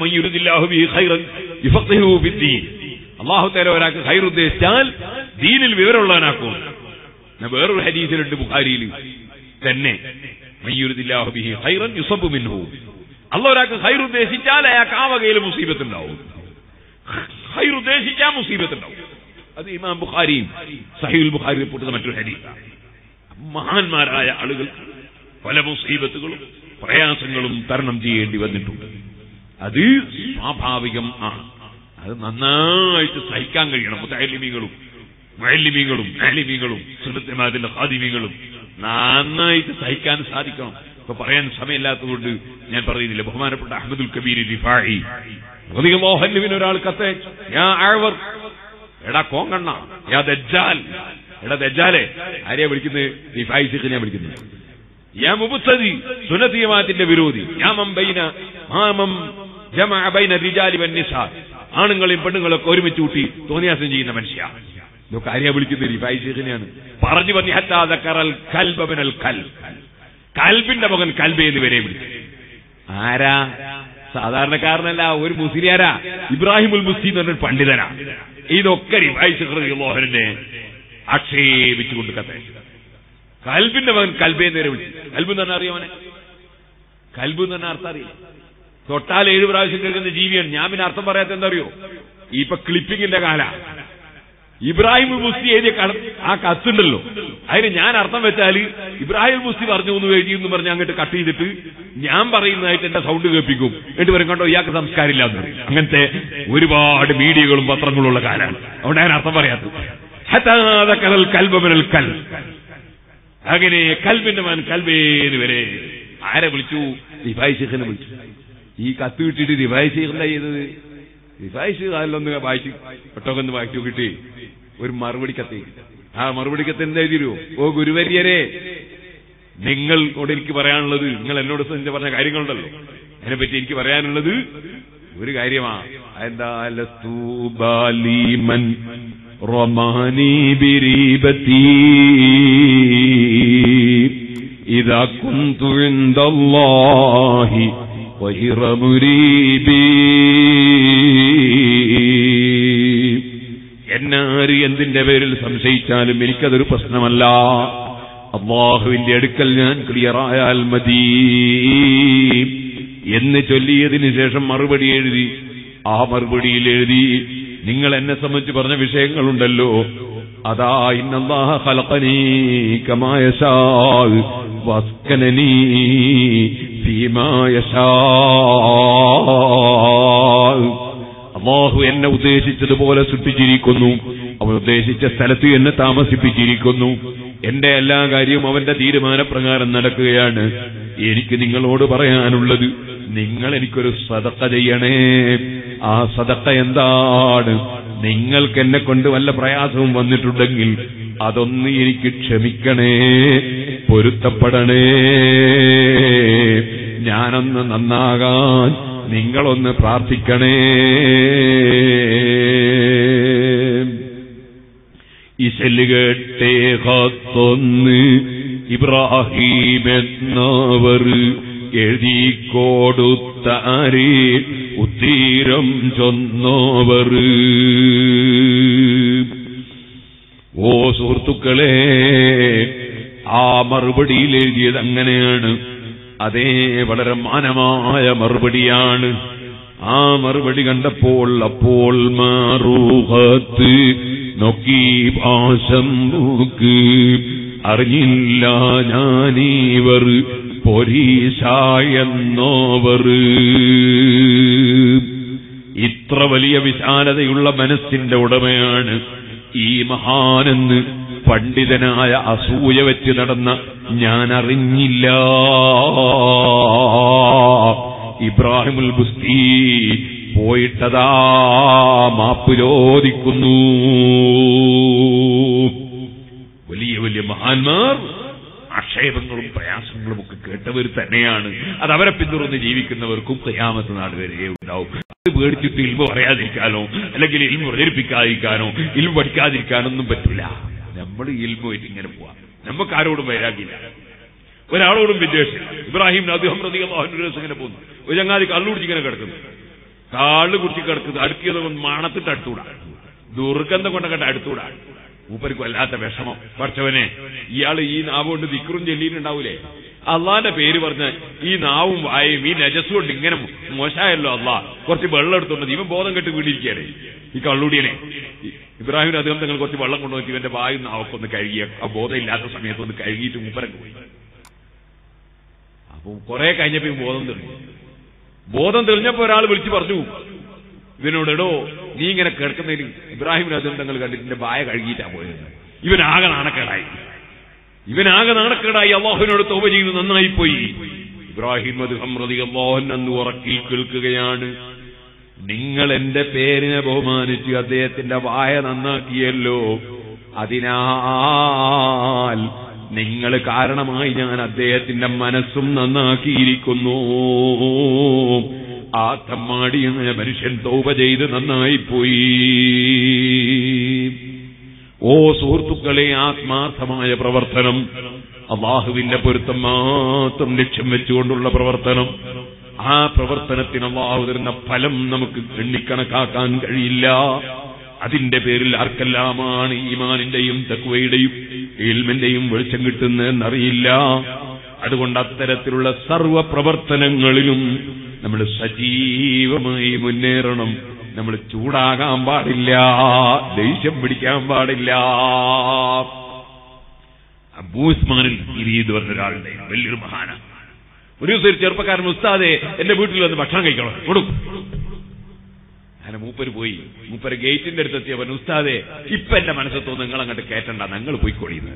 അള്ളാഹു തല ഒരാൾക്ക് ഹൈർ ഉദ്ദേശിച്ചാൽ ദീനിൽ വിവരമുള്ളവനാക്കും എന്നാ വേറൊരു ഹരീസിലുണ്ട് ബുഖാരിയിൽ തന്നെ മയ്യുരുദില്ലാഹുബിഹി ഹൈറൻ യുസബു മിൻഹു അല്ല ഒരാൾക്ക് ഹൈർ ഉദ്ദേശിച്ചാൽ അയാൾക്ക് ആ വകയിൽ മുസീബത്തുണ്ടാവും ഹൈർ ഉദ്ദേശിച്ചാൽ മുസീബത്തുണ്ടാവും അത് ഇമാം ബുഖാരിയും സഹീൽ ബുഖാരി റിപ്പോർട്ട് മറ്റൊരു ഹരീസാണ് മഹാന്മാരായ ആളുകൾ പല മുസീബത്തുകളും പ്രയാസങ്ങളും തരണം ചെയ്യേണ്ടി വന്നിട്ടുണ്ട് അത് സ്വാഭാവികം ആണ് അത് നന്നായിട്ട് സഹിക്കാൻ കഴിയണം മുത്തലിമികളും മഴലിമികളും ആലിമികളും സുഹൃത്തുമാരുടെ ഹാദിമികളും നന്നായിട്ട് സഹിക്കാൻ സാധിക്കണം ഇപ്പൊ പറയാൻ സമയമില്ലാത്തതുകൊണ്ട് ഞാൻ പറയുന്നില്ല ബഹുമാനപ്പെട്ട അഹമ്മദുൽ കബീർ റിഫായി മോഹന്നുവിന് ഒരാൾ കത്തയച്ചു ഞാൻ ആഴ്വർ എടാ കോങ്കണ്ണ യാ ദജ്ജാൽ എടാ ദജ്ജാലെ ആരെയാ വിളിക്കുന്നത് റിഫായി സിഖിനെ വിളിക്കുന്നത് യാ മുബുത്തതി സുനതീയമാത്തിന്റെ വിരോധി യാമം ബൈന മാമം ജമഅ ബൈന റിജാലി വന്നിസാ ആണുങ്ങളെയും പെണ്ണുങ്ങളൊക്കെ ഒരുമിച്ച് കൂട്ടി തോന്നിയാസം ചെയ്യുന്ന മനുഷ്യ ഇതൊക്കെ ആരെയാ വിളിക്കുന്നത് റിഫായി സിഖിനെയാണ് പറഞ്ഞു പറഞ്ഞു ഹത്താ കറൽ കൽബനൽ കൽ കൽബിന്റെ മകൻ കൽബ എന്ന് വരെ വിളിച്ചു ആരാ സാധാരണക്കാരനല്ല ഒരു മുസ്ലിയാരാ ഇബ്രാഹിമുൽ മുസ്തി എന്ന് പറഞ്ഞൊരു പണ്ഡിതനാ ഇതൊക്കെ റിഫായി സിഖറിനെ ആക്ഷേപിച്ചുകൊണ്ട് കത്തയച്ചു കൽബിന്റെ മകൻ കൽബേ നേരെ വിളിച്ചു കൽബ് എന്ന് പറഞ്ഞാൽ അറിയാമനെ കൽബ് എന്ന് പറഞ്ഞാൽ അർത്ഥം അറിയില്ല തൊട്ടാൽ ഏഴ് പ്രാവശ്യം കേൾക്കുന്ന ജീവിയാണ് ഞാൻ പിന്നെ അർത്ഥം പറയാത്ത എന്താ അറിയോ ഇപ്പൊ ക്ലിപ്പിങ്ങിന്റെ കാല ഇബ്രാഹിം മുസ്തി എഴുതിയ കട ആ കത്തുണ്ടല്ലോ അതിന് ഞാൻ അർത്ഥം വെച്ചാല് ഇബ്രാഹിം മുസ്തി പറഞ്ഞു എന്ന് എഴുതി എന്ന് പറഞ്ഞ് അങ്ങോട്ട് കട്ട് ചെയ്തിട്ട് ഞാൻ പറയുന്നതായിട്ട് എന്റെ സൗണ്ട് കേൾപ്പിക്കും എന്നിട്ട് വരും കണ്ടോ ഇയാൾക്ക് സംസ്കാരമില്ല എന്ന് പറയും അങ്ങനത്തെ ഒരുപാട് മീഡിയകളും പത്രങ്ങളും ഉള്ള കാലാണ് അതുകൊണ്ട് ഞാൻ അർത്ഥം പറയാത്തത് കലൽ കൽബമനൽ കൽ അങ്ങനെ കൽബിന്റെ മൻ കൽബേന്ന് വരെ ആരെ വിളിച്ചു റിഫായ് ഷെയ്ഖിനെ വിളിച്ചു ഈ കത്ത് കിട്ടിയിട്ട് റിഫായ് ഷെയ്ഖ് എന്താ ചെയ്തത് റിഫായ് ഷെയ്ഖ് അതിലൊന്ന് വായിച്ചു ഒട്ടൊക്കെ വായിച്ചു കിട്ടി ഒരു മറുപടി കത്ത് ആ മറുപടി കത്ത് എന്താ എഴുതിയോ ഓ ഗുരുവര്യരെ നിങ്ങളോട് എനിക്ക് പറയാനുള്ളത് നിങ്ങൾ എന്നോട് എന്റെ പറഞ്ഞ കാര്യങ്ങളുണ്ടല്ലോ അതിനെപ്പറ്റി എനിക്ക് പറയാനുള്ളത് ഒരു കാര്യമാ എന്താ ലസ്തൂബാലിമൻ റമാനി ബിരീബത്തി إذا كنت عند الله غير مريبي എന്നാര് എന്തിന്റെ പേരിൽ സംശയിച്ചാലും എനിക്കതൊരു പ്രശ്നമല്ല അള്ളാഹുവിന്റെ അടുക്കൽ ഞാൻ ക്ലിയറായാൽ മതി എന്ന് ചൊല്ലിയതിന് ശേഷം മറുപടി എഴുതി ആ മറുപടിയിൽ എഴുതി നിങ്ങൾ എന്നെ സംബന്ധിച്ച് പറഞ്ഞ വിഷയങ്ങളുണ്ടല്ലോ അതാ ഇന്നല്ലാഹ ഖലഖനീ കമാ യശാ വസ്കനനീ ഫീമാ യശാ അള്ളാഹു എന്നെ ഉദ്ദേശിച്ചതുപോലെ സൃഷ്ടിച്ചിരിക്കുന്നു അവൻ ഉദ്ദേശിച്ച സ്ഥലത്ത് എന്നെ താമസിപ്പിച്ചിരിക്കുന്നു എന്റെ എല്ലാ കാര്യവും അവന്റെ തീരുമാനപ്രകാരം നടക്കുകയാണ് എനിക്ക് നിങ്ങളോട് പറയാനുള്ളത് നിങ്ങൾ എനിക്കൊരു സതക്ക ചെയ്യണേ ആ സതക്ക എന്താണ് നിങ്ങൾക്ക് എന്നെ കൊണ്ട് വല്ല പ്രയാസവും വന്നിട്ടുണ്ടെങ്കിൽ അതൊന്ന് എനിക്ക് ക്ഷമിക്കണേ പൊരുത്തപ്പെടണേ ഞാനൊന്ന് നന്നാകാൻ നിങ്ങളൊന്ന് പ്രാർത്ഥിക്കണേ ഇശലുകെട്ടേ കത്തൊന്ന് ഇബ്രാഹിം എന്നവർ എഴുതിക്കോടുത്താരേ ഉത്തീരം ചൊന്നവർ ഓ സുഹൃത്തുക്കളെ ആ മറുപടിയിൽ എഴുതിയത് അങ്ങനെയാണ് അതേ വളരെ മാനമായ മറുപടിയാണ് ആ മറുപടി കണ്ടപ്പോൾ അപ്പോൾ മാറൂഹത്ത് നോക്കി പാശം നോക്ക് അറിഞ്ഞില്ല ഞാനീവർ പൊരീശായെന്നോവർ ഇത്ര വലിയ വിശാലതയുള്ള മനസ്സിന്റെ ഉടമയാണ് ഈ മഹാനെന്ന് പണ്ഡിതനായ അസൂയ വെച്ച് നടന്ന ഞാൻ അറിഞ്ഞില്ല ഇബ്രാഹിമുൽ ബുസ്തി പോയിട്ടതാ മാപ്പ് ചോദിക്കുന്നു വലിയ വലിയ മഹാന്മാർ ആക്ഷേപങ്ങളും പ്രയാസങ്ങളും ഒക്കെ കേട്ടവർ തന്നെയാണ് അത് അവരെ പിന്തുടർന്ന് ജീവിക്കുന്നവർക്കും കയ്യാമത്ത് നാട് വരെ ഉണ്ടാവും അത് പേടിച്ചിട്ട് ഇൽമ പറയാതിരിക്കാനോ അല്ലെങ്കിൽ ഇൽമ പ്രചരിപ്പിക്കാതിരിക്കാനോ ഇൽമ പഠിക്കാതിരിക്കാനൊന്നും പറ്റില്ല നമ്മൾ ഇൽമുമായിട്ട് ഇങ്ങനെ പോവാം നമുക്ക് ആരോടും വൈരാഗ്യമില്ല ഒരാളോടും വിദ്വേഷം ഇബ്രാഹിം അദ്ദേഹം ദിവസം ഇങ്ങനെ പോകുന്നു ഒരു ചങ്ങാതി കള്ളുകുടിച്ച് ഇങ്ങനെ കിടക്കുന്നു കാള് കുടിച്ച് കിടക്കുന്നത് അടുക്കിയത് കൊണ്ട് മണത്തിട്ട് അടുത്തൂടാ ദുർഗന്ധം കൊണ്ടൊക്കെ അടുത്തൂടാ മൂപ്പർക്ക് വല്ലാത്ത വിഷമം പഠിച്ചവനെ ഇയാൾ ഈ നാവ് കൊണ്ട് ദിക്റും ചെല്ലിയിട്ടുണ്ടാവൂലേ അള്ളാന്റെ പേര് പറഞ്ഞ ഈ നാവും വായും ഈ നജസ് കൊണ്ട് ഇങ്ങനെ മോശമായല്ലോ അള്ളാ കുറച്ച് വെള്ളം എടുത്തോണ്ട് ഇവൻ ബോധം കെട്ട് വീണിരിക്കുകയാണ് ഈ കള്ളുടിയനെ ഇബ്രാഹിം അദ്ദേഹം തങ്ങൾ കുറച്ച് വെള്ളം കൊണ്ടുവന്നിട്ട് ഇവന്റെ വായും നാവൊക്കെ ഒന്ന് കഴുകിയ ആ ബോധമില്ലാത്ത സമയത്ത് ഒന്ന് കഴുകിയിട്ട് മൂപ്പരങ്ങ് പോയി അപ്പൊ കുറെ കഴിഞ്ഞപ്പോ ഈ ബോധം തെളിഞ്ഞു ബോധം തെളിഞ്ഞപ്പോ ഒരാൾ വിളിച്ചു പറഞ്ഞു ഇവനോട് എടോ നീ ഇങ്ങനെ കേൾക്കുന്നതിന് ഇബ്രാഹിം രാജൻ തങ്ങൾ കണ്ടിട്ട് എന്റെ ബായ കഴുകിയിട്ടാ പോയത് ഇവനാകെ നാണക്കേടായി ഇവനാകെ നാണക്കേടായി അള്ളാഹുവിനോട് തോപ ചെയ്ത് നന്നായി പോയി ഇബ്രാഹിം അദ്ദേഹം അള്ളാഹൻ അന്ന് ഉറക്കിൽ കേൾക്കുകയാണ് നിങ്ങൾ എന്റെ പേരിനെ ബഹുമാനിച്ച് അദ്ദേഹത്തിന്റെ വായ നന്നാക്കിയല്ലോ അതിനാൽ നിങ്ങൾ കാരണമായി ഞാൻ അദ്ദേഹത്തിന്റെ മനസ്സും നന്നാക്കിയിരിക്കുന്നു ആ തമ്മാടി എന്ന മനുഷ്യൻ തൗപ ചെയ്ത് നന്നായിപ്പോയി ഓ സുഹൃത്തുക്കളെ ആത്മാർത്ഥമായ പ്രവർത്തനം അള്ളാഹുവിന്റെ പൊരുത്തം മാത്രം ലക്ഷ്യം വെച്ചുകൊണ്ടുള്ള പ്രവർത്തനം ആ പ്രവർത്തനത്തിന് അള്ളാഹു തരുന്ന ഫലം നമുക്ക് എണ്ണിക്കണക്കാക്കാൻ കഴിയില്ല അതിന്റെ പേരിൽ ആർക്കെല്ലാമാണ് ഈമാനിന്റെയും തക്വയുടെയും ഇൽമിന്റെയും വെളിച്ചം കിട്ടുന്നതെന്നറിയില്ല അതുകൊണ്ട് അത്തരത്തിലുള്ള സർവ പ്രവർത്തനങ്ങളിലും നമ്മൾ സജീവമായി മുന്നേറണം നമ്മൾ ചൂടാകാൻ പാടില്ല ദേഷ്യം പിടിക്കാൻ പാടില്ല അബൂസ്മാനിൽ ഇരീത് പറഞ്ഞ ഒരാളുടെ വലിയൊരു മഹാന ഒരു ദിവസം ഒരു ചെറുപ്പക്കാരൻ ഉസ്താദെ എന്റെ വീട്ടിൽ വന്ന് ഭക്ഷണം കഴിക്കണം കൊടുക്കും അങ്ങനെ മൂപ്പര് പോയി മൂപ്പര് ഗേറ്റിന്റെ അടുത്തെത്തിയവൻ ഉസ്താദെ ഇപ്പൊ എന്റെ മനസ്സിൽ തോന്നുന്നു നിങ്ങൾ അങ്ങോട്ട് കേട്ടണ്ട ഞങ്ങൾ പോയിക്കോളിന്ന്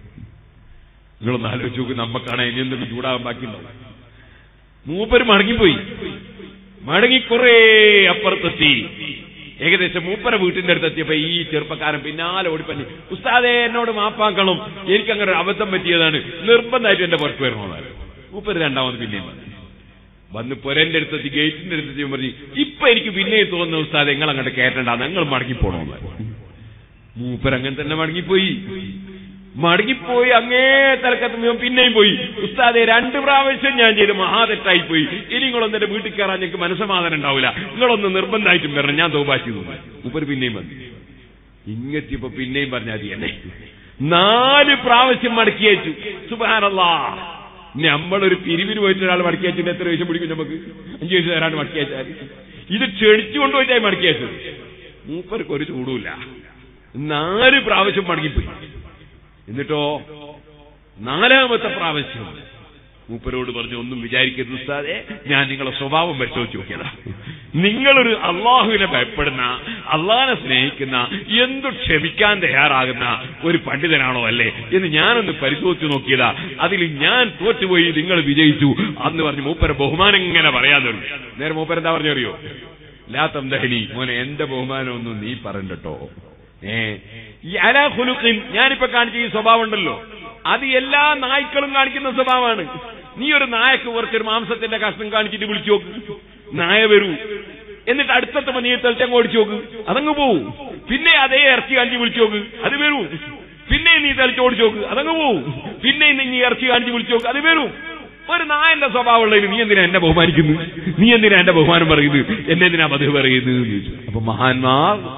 നിങ്ങളൊന്ന് ആലോചിച്ച് നോക്ക് നമ്മക്കാണ് ഇനി എന്തെങ്കിലും ചൂടാകാൻ ബാക്കിയുണ്ടാവും മൂപ്പര് മടങ്ങിപ്പോയി മടങ്ങി കുറെ അപ്പുറത്തെത്തി ഏകദേശം മൂപ്പര വീട്ടിന്റെ അടുത്തെത്തിയപ്പോ ഈ ചെറുപ്പക്കാരൻ പിന്നാലെ ഓടിപ്പഞ്ഞു ഉസ്താദെ എന്നോട് മാപ്പാക്കണം എനിക്ക് അങ്ങനെ ഒരു അബദ്ധം പറ്റിയതാണ് നിർബന്ധമായിട്ട് എന്റെ പുറത്ത് വരണമെന്നാണ് മൂപ്പര് രണ്ടാമത് പിന്നെയും വന്നു വന്ന് പൊരന്റെ അടുത്തെത്തി ഗേറ്റിന്റെ അടുത്തെത്തി പറഞ്ഞു ഇപ്പൊ എനിക്ക് പിന്നെയും തോന്നുന്ന ഉസ്താദ് നിങ്ങൾ അങ്ങോട്ട് കേട്ടണ്ട നിങ്ങൾ മടങ്ങിപ്പോണമെന്ന് മൂപ്പരങ്ങനെ തന്നെ മടങ്ങിപ്പോയി മടങ്ങിപ്പോയി അങ്ങേ തലക്കത്ത് പിന്നെയും പോയി ഉസ്താദെ രണ്ട് പ്രാവശ്യം ഞാൻ ചെയ്ത് മഹാതെറ്റായി പോയി ഇനി നിങ്ങളൊന്നും എന്റെ വീട്ടിൽ കയറാൻ ഞങ്ങൾക്ക് മനസ്സമാധാനം ഉണ്ടാവില്ല നിങ്ങളൊന്ന് നിർബന്ധമായിട്ടും വരണം ഞാൻ തോപാശി തോന്നി മൂപ്പര് പിന്നെയും വന്നു ഇങ്ങെത്തിയപ്പോ പിന്നെയും പറഞ്ഞാൽ മതി എന്നെ നാല് പ്രാവശ്യം മടക്കിയേച്ചു സുബാനല്ലാ നമ്മളൊരു പിരിവിന് പോയിട്ട് ഒരാൾ മടക്കിയച്ചിട്ട് എത്ര ദിവസം പിടിക്കും നമുക്ക് അഞ്ചു ദിവസം തരാണ്ട് മടക്കിയച്ചാൽ ഇത് ക്ഷണിച്ചു കൊണ്ടുപോയിട്ടായി മടക്കിയച്ചത് മൂപ്പർക്ക് ഒരു ചൂടുമില്ല നാല് പ്രാവശ്യം മടങ്ങിപ്പോയി എന്നിട്ടോ നാലാമത്തെ പ്രാവശ്യം മൂപ്പരോട് പറഞ്ഞു ഒന്നും വിചാരിക്കരുത് ഉസ്താദെ ഞാൻ നിങ്ങളെ സ്വഭാവം പരിശോധിച്ച് നോക്കിയതാ നിങ്ങളൊരു അള്ളാഹുവിനെ ഭയപ്പെടുന്ന അള്ളാഹിനെ സ്നേഹിക്കുന്ന എന്തു ക്ഷമിക്കാൻ തയ്യാറാകുന്ന ഒരു പണ്ഡിതനാണോ അല്ലേ എന്ന് ഞാനൊന്ന് പരിശോധിച്ചു നോക്കിയതാ അതിൽ ഞാൻ തോറ്റുപോയി നിങ്ങൾ വിജയിച്ചു അന്ന് പറഞ്ഞു മൂപ്പര ബഹുമാനം ഇങ്ങനെ പറയാൻ തുടങ്ങി നേരെ മൂപ്പര എന്താ പറഞ്ഞറിയോ ലാത്തം ദഹനി മോനെ എന്റെ ബഹുമാനമൊന്നും നീ പറയണ്ടട്ടോ ഏ ഈ അലാഹുലുക്കിൻ ഞാനിപ്പോ കാണിച്ച ഈ സ്വഭാവം ഉണ്ടല്ലോ അത് എല്ലാ നായ്ക്കളും കാണിക്കുന്ന സ്വഭാവമാണ് നീ ഒരു നായക്ക് കുറച്ചൊരു മാംസത്തിന്റെ കഷ്ണം കാണിച്ചിട്ട് വിളിച്ചു നോക്ക് നായ വരൂ എന്നിട്ട് അടുത്തത്തെ നീ തെളിച്ചങ്ങ് ഓടിച്ചു നോക്ക് അതങ്ങ് പോവും പിന്നെ അതേ ഇറച്ചി കാണിച്ച് വിളിച്ചു നോക്ക് അത് വരൂ പിന്നെ നീ തെളിച്ച് ഓടിച്ചു നോക്ക് അതങ്ങ് പോവും പിന്നെ നീ ഇറച്ചി കാണിച്ച് വിളിച്ചു നോക്ക് അത് വരും ഒരു നായന്റെ സ്വഭാവമുള്ളതിന് നീ എന്തിനാ എന്നെ ബഹുമാനിക്കുന്നു നീ എന്തിനാ എന്റെ ബഹുമാനം പറയുന്നത് എന്നെ എന്തിനാ പതിവ് പറയുന്നത് എന്ന് ചോദിച്ചു. അപ്പൊ മഹാന്മാർ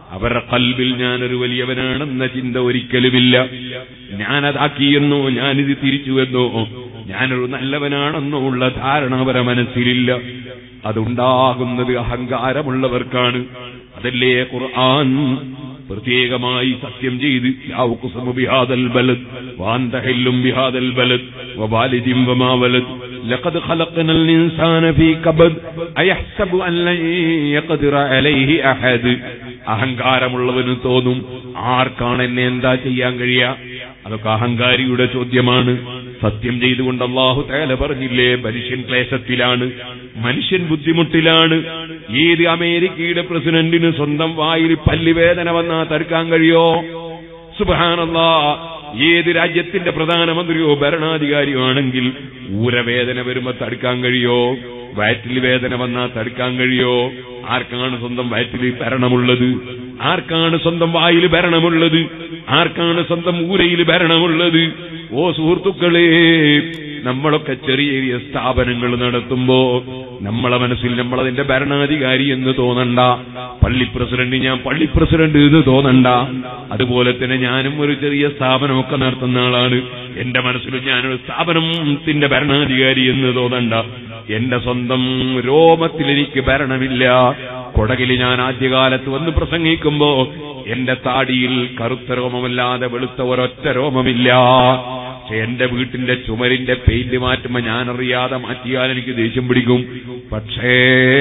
അവരുടെ കൽബിൽ ഞാനൊരു വലിയവനാണെന്ന ചിന്ത ഒരിക്കലുമില്ല ഞാനതാക്കിയെന്നോ ഞാനിത് തിരിച്ചുവെന്നോ ഞാനൊരു നല്ലവനാണെന്നോ ഉള്ള ധാരണ അവരെ മനസ്സിലില്ല അതുണ്ടാകുന്നത് അഹങ്കാരമുള്ളവർക്കാണ് അതല്ലേ ഖുർആൻ പ്രത്യേകമായി സത്യം ചെയ്ത് ലാ ഉഖ്സിമു ബിഹാദൽ ബലദ് വഅന്ത ഹില്ലും ബിഹാദൽ ബലദ് വവാലിദിൻ വമാ വലദ് ലഖദ് ഖലഖനൽ ഇൻസാന ഫീ കബദ് അയഹ്സബു അൻ ലൻ യഖ്ദിറ അലൈഹി അഹദ് അഹങ്കാരമുള്ളവന് തോന്നും ആർക്കാണ് എന്നെ എന്താ ചെയ്യാൻ കഴിയുക അതൊക്കെ അഹങ്കാരിയുടെ ചോദ്യമാണ് സത്യം ചെയ്തുകൊണ്ട് അള്ളാഹു തേല പറഞ്ഞില്ലേ മനുഷ്യൻ ക്ലേശത്തിലാണ് മനുഷ്യൻ ബുദ്ധിമുട്ടിലാണ് ഏത് അമേരിക്കയുടെ പ്രസിഡന്റിന് സ്വന്തം വായിൽ പല്ലുവേദന വന്നാ തടുക്കാൻ കഴിയോ സുബാനല്ലാ ഏത് രാജ്യത്തിന്റെ പ്രധാനമന്ത്രിയോ ഭരണാധികാരിയോ ആണെങ്കിൽ ഊരവേദന വരുമ്പോ തടുക്കാൻ കഴിയോ വയറ്റിൽ വേദന വന്നാ തടുക്കാൻ കഴിയോ ആർക്കാണ് സ്വന്തം വയറ്റിൽ ഭരണമുള്ളത് ആർക്കാണ് സ്വന്തം വായിൽ ഭരണമുള്ളത് ആർക്കാണ് സ്വന്തം ഊരയിൽ ഭരണമുള്ളത് ഓ സുഹൃത്തുക്കളെ നമ്മളൊക്കെ ചെറിയ ചെറിയ സ്ഥാപനങ്ങൾ നടത്തുമ്പോ നമ്മളെ മനസ്സിൽ നമ്മളതിന്റെ ഭരണാധികാരി എന്ന് തോന്നണ്ട പള്ളി പ്രസിഡന്റ് ഞാൻ പള്ളി പ്രസിഡന്റ് എന്ന് തോന്നണ്ട അതുപോലെ തന്നെ ഞാനും ഒരു ചെറിയ സ്ഥാപനമൊക്കെ നടത്തുന്ന ആളാണ് എന്റെ മനസ്സിൽ ഞാനൊരു സ്ഥാപനത്തിന്റെ ഭരണാധികാരി എന്ന് തോന്നണ്ട എന്റെ സ്വന്തം രോമത്തിൽ എനിക്ക് ഭരണമില്ല കൊടകിൽ ഞാൻ ആദ്യകാലത്ത് വന്ന് പ്രസംഗിക്കുമ്പോ എന്റെ താടിയിൽ കറുത്ത രോമമല്ലാതെ വെളുത്ത ഒരൊറ്റ രോമമില്ല പക്ഷെ എന്റെ വീട്ടിന്റെ ചുമരിന്റെ പെയിന്റ് മാറ്റുമ്പോ ഞാനറിയാതെ മാറ്റിയാൽ എനിക്ക് ദേഷ്യം പിടിക്കും പക്ഷേ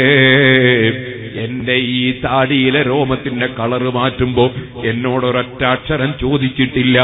എന്റെ ഈ താടിയിലെ രോമത്തിന്റെ കളറ് മാറ്റുമ്പോ എന്നോടൊരൊറ്റ അക്ഷരം ചോദിച്ചിട്ടില്ല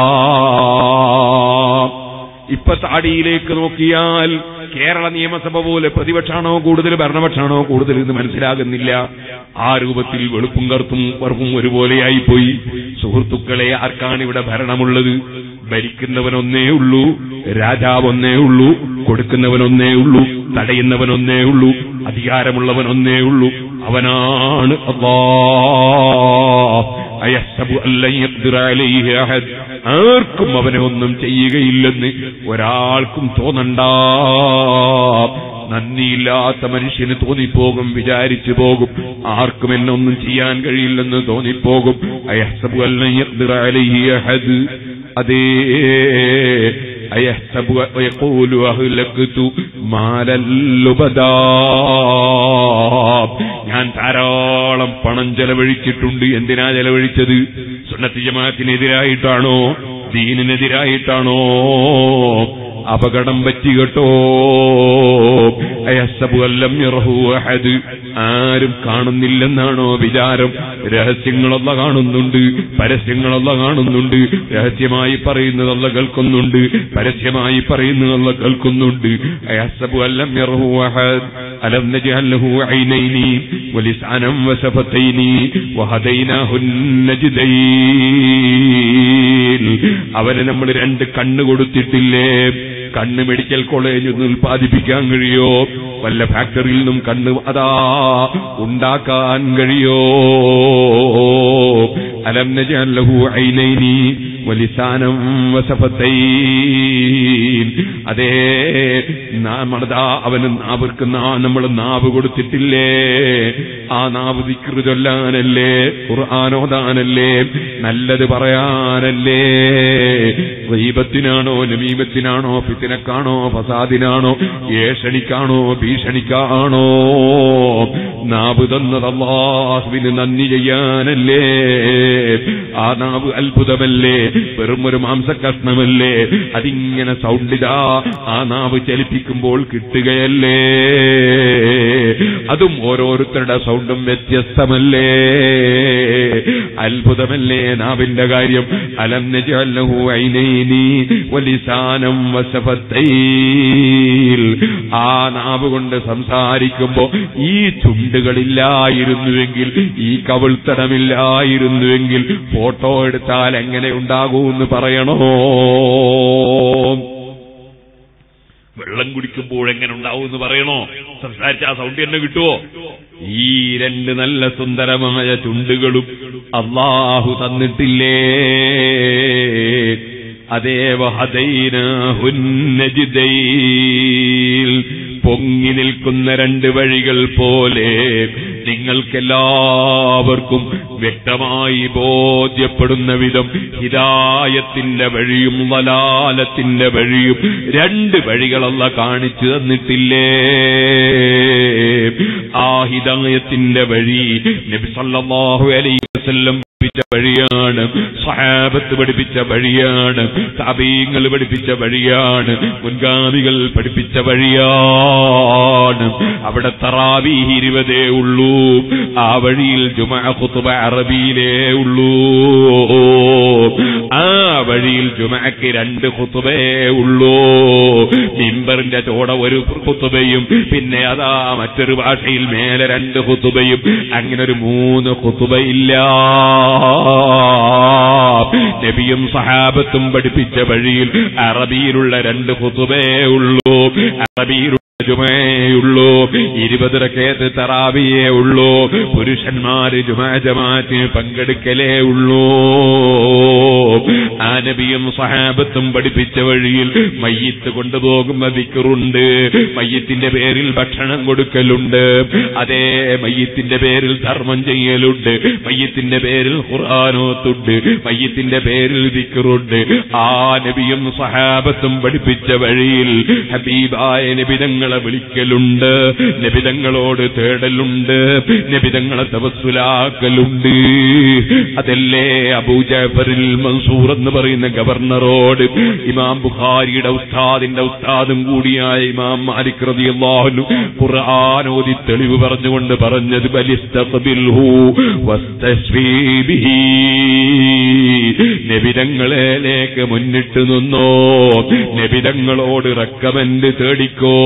ഇപ്പൊ താടിയിലേക്ക് നോക്കിയാൽ കേരള നിയമസഭ പോലെ പ്രതിപക്ഷാണോ കൂടുതൽ ഭരണപക്ഷാണോ കൂടുതൽ എന്ന് മനസ്സിലാകുന്നില്ല ആ രൂപത്തിൽ വെളുപ്പും കറുത്തും കറുപ്പും ഒരുപോലെയായി പോയി സുഹൃത്തുക്കളെ ആർക്കാണ് ഇവിടെ ഭരണമുള്ളത് ഭരിക്കുന്നവനൊന്നേ ഉള്ളൂ രാജാവൊന്നേ ഉള്ളൂ കൊടുക്കുന്നവനൊന്നേ ഉള്ളൂ തടയുന്നവനൊന്നേ ഉള്ളൂ അധികാരമുള്ളവനൊന്നേ ഉള്ളൂ അവനാണ് അള്ളാ അയഹ്സബു അല്ലൻ യഖ്ദിറ അലൈഹി അഹദ് ആർക്കും അവനെ ഒന്നും ചെയ്യുകയില്ലെന്ന് ഒരാൾക്കും തോന്നണ്ട നന്ദിയില്ലാത്ത മനുഷ്യന് തോന്നിപ്പോകും വിചാരിച്ചു പോകും ആർക്കും എന്നെ ഒന്നും ചെയ്യാൻ കഴിയില്ലെന്ന് തോന്നിപ്പോകും അയഹ്സബു അല്ലൻ യഖ്ദിറ അലൈഹി അഹദ് അതേ അയഹ്സബു യഖൂലു അഹ്ലക്തു മാലല്ലുബദാ ഞാൻ ധാരാളം പണം ചെലവഴിച്ചിട്ടുണ്ട് എന്തിനാ ചെലവഴിച്ചത് സുന്നത്തി ജമാഅത്തിനെതിരായിട്ടാണോ ദീനിനെതിരായിട്ടാണോ അപകടം പറ്റി കേട്ടോ അയസ്സബു അല്ലം യറഹു അഹദ് ആരും കാണുന്നില്ലെന്നാണോ വിചാരം രഹസ്യങ്ങളല്ല കാണുന്നുണ്ട് പരസ്യങ്ങളല്ല കാണുന്നുണ്ട് രഹസ്യമായി പറയുന്നതല്ല കേൾക്കുന്നുണ്ട് പരസ്യമായി പറയുന്നതല്ല കേൾക്കുന്നുണ്ട് അയസ്സബു അല്ലം യറഹു അഹദ് അലം നജഅൽ ലഹു ഐനൈനി വലിസാനം വസഫത്തൈനി വഹദൈനാഹു നജ്ദൈൻ അവന് നമ്മൾ രണ്ട് കണ്ണ് കൊടുത്തിട്ടില്ലേ കണ്ണ് മെഡിക്കൽ കോളേജിൽ നിന്ന് ഉൽപ്പാദിപ്പിക്കാൻ കഴിയോ വല്ല ഫാക്ടറിയിൽ നിന്നും കണ്ണ് അതാ ഉണ്ടാക്കാൻ കഴിയോ അലം നജഅൽ ലഹു ഐനൈനി വലിസാനം വസഫത്തൈൻ അതേ നമ്മളതാ അവന് നാവിർക്ക് നമ്മൾ നാവ് കൊടുത്തിട്ടില്ലേ ആ നാവ് ദിക്റ് ചൊല്ലാനല്ലേ ഖുർആാനോദാനല്ലേ നല്ലത് പറയാനല്ലേ ദൈവത്തിനാണോ നമീമത്തിനാണോ ഫിത്തിനക്കാണോ ഫസാദിനാണോ ഏഷണിക്കാണോ ഭീഷണിക്കാണോ നാവ് തന്നത് അള്ളാഹുവിന് നന്ദി ചെയ്യാനല്ലേ ആ നാവ് അത്ഭുതമല്ലേ വെറും ഒരു മാംസക്കഷ്ണമല്ലേ അതിങ്ങനെ സൗണ്ടിതാ ആ നാവ് ചലിപ്പിക്കുമ്പോൾ കിട്ടുകയല്ലേ അതും ഓരോരുത്തരുടെ സൗണ്ടും വ്യത്യസ്തമല്ലേ അത്ഭുതമല്ലേ നാവിന്റെ കാര്യം അലം നജഅല്ലഹു ഐനൈനി വലിസാനം വസഫത്തൈൽ ആ നാവ് കൊണ്ട് സംസാരിക്കുമ്പോ ഈ ചുണ്ടുകളില്ലായിരുന്നുവെങ്കിൽ ഈ കവിൾത്തടമില്ലായിരുന്നുവെങ്കിൽ ഫോട്ടോ എടുത്താൽ എങ്ങനെ ഉണ്ടാകൂന്ന് പറയണോ വെള്ളം കുടിക്കുമ്പോൾ എങ്ങനെ ഉണ്ടാവും എന്ന് പറയണോ സംസാരിച്ച ആ സൗണ്ട് തന്നെ കിട്ടുമോ ഈ രണ്ട് നല്ല സുന്ദരമായ ചുണ്ടുകളും അള്ളാഹു തന്നിട്ടില്ലേ അതേവ ഹദൈനാഹുന്നജിദൈൽ പൊങ്ങി നിൽക്കുന്ന പഠിപ്പിക്കുന്ന രണ്ട് വഴികൾ പോലെ നിങ്ങൾക്കെല്ലാവർക്കും വ്യക്തമായി ബോധ്യപ്പെടുന്ന വിധം ഹിദായത്തിന്റെ വഴിയും വലാലത്തിന്റെ വഴിയും രണ്ട് വഴികളല്ല കാണിച്ചു തന്നിട്ടില്ലേ ആ ഹിദായത്തിന്റെ വഴി നബി സല്ലല്ലാഹു അലൈഹി വസല്ലം പഠിപ്പിച്ച വഴിയാണ് സഹാബത്ത് പഠിപ്പിച്ച വഴിയാണ് താപീങ്ങൾ പഠിപ്പിച്ച വഴിയാണ് മുൻഗാമികൾ പഠിപ്പിച്ച വഴിയാണ് അവിടെ തറാവീഹ് ഇരുപതേ ഉള്ളൂ ആ വഴിയിൽ ജുമാ ഖുത്ബ അറബിയിലേ ഉള്ളൂ ആ വഴിയിൽ ജുമഅക്ക് രണ്ട് ഖുത്ബേ ഉള്ളൂ മിമ്പറിന്റെ ചോട ഒരു ഖുത്ബയും പിന്നെ അതാ മറ്റൊരു ഭാഷയിൽ മേലെ രണ്ട് ഖുത്ബയും അങ്ങനെ ഒരു മൂന്ന് ഖുത്ബയില്ല നബിയും സഹാബത്തും പഠിപ്പിച്ച വഴിയിൽ അറബിയിലുള്ള രണ്ട് ഖുത്ബേ ഉള്ളൂ അറബിയിലുള്ള ജുമയുള്ളൂ ഇരുപത് റക്കേത്ത് തറാവിയേ ഉള്ളൂ പുരുഷന്മാര് ജുമാ ജമാഅത്തിന് പങ്കെടുക്കലേ ഉള്ളൂ ആ നബിയും സഹാബത്തും പഠിപ്പിച്ച വഴിയിൽ മയ്യത്ത് കൊണ്ടുപോകുന്ന ദിക്കറുണ്ട് മയ്യത്തിന്റെ പേരിൽ ഭക്ഷണം കൊടുക്കലുണ്ട് അതേ മയ്യത്തിന്റെ പേരിൽ ധർമ്മം ചെയ്യലുണ്ട് മയ്യത്തിന്റെ പേരിൽ ഖുർആാനോത്തുണ്ട് മയ്യത്തിന്റെ പേരിൽ ദിക്കറുണ്ട് ആ നബിയും സഹാബത്തും പഠിപ്പിച്ച വഴിയിൽ ഹബീബായ നബിതങ്ങളെ വിളിക്കലുണ്ട് നബിതങ്ങളോട് തേടലുണ്ട് നബിതങ്ങളെ തപസ്സുലാക്കലുണ്ട് അതല്ലേ അബൂജഫറിൽ മൻസൂർ എന്ന് പറയുന്ന ഗവർണറോട് ഇമാം ബുഖാരിയുടെ ഉസ്താദിന്റെ ഉസ്താദും കൂടിയായ ഇമാം മാലിക് റളിയല്ലാഹു ഖുർആൻ ഓതി തെളിവ് പറഞ്ഞുകൊണ്ട് പറഞ്ഞത് ബലിസ്തഖ്ബിൽഹു വസ്തശ്ഫീ ബിഹി നബിതങ്ങളിലേക്ക് മുന്നിട്ട് നിന്നോ നബിതങ്ങളോട് റെക്കമെന്റ് തേടിക്കോ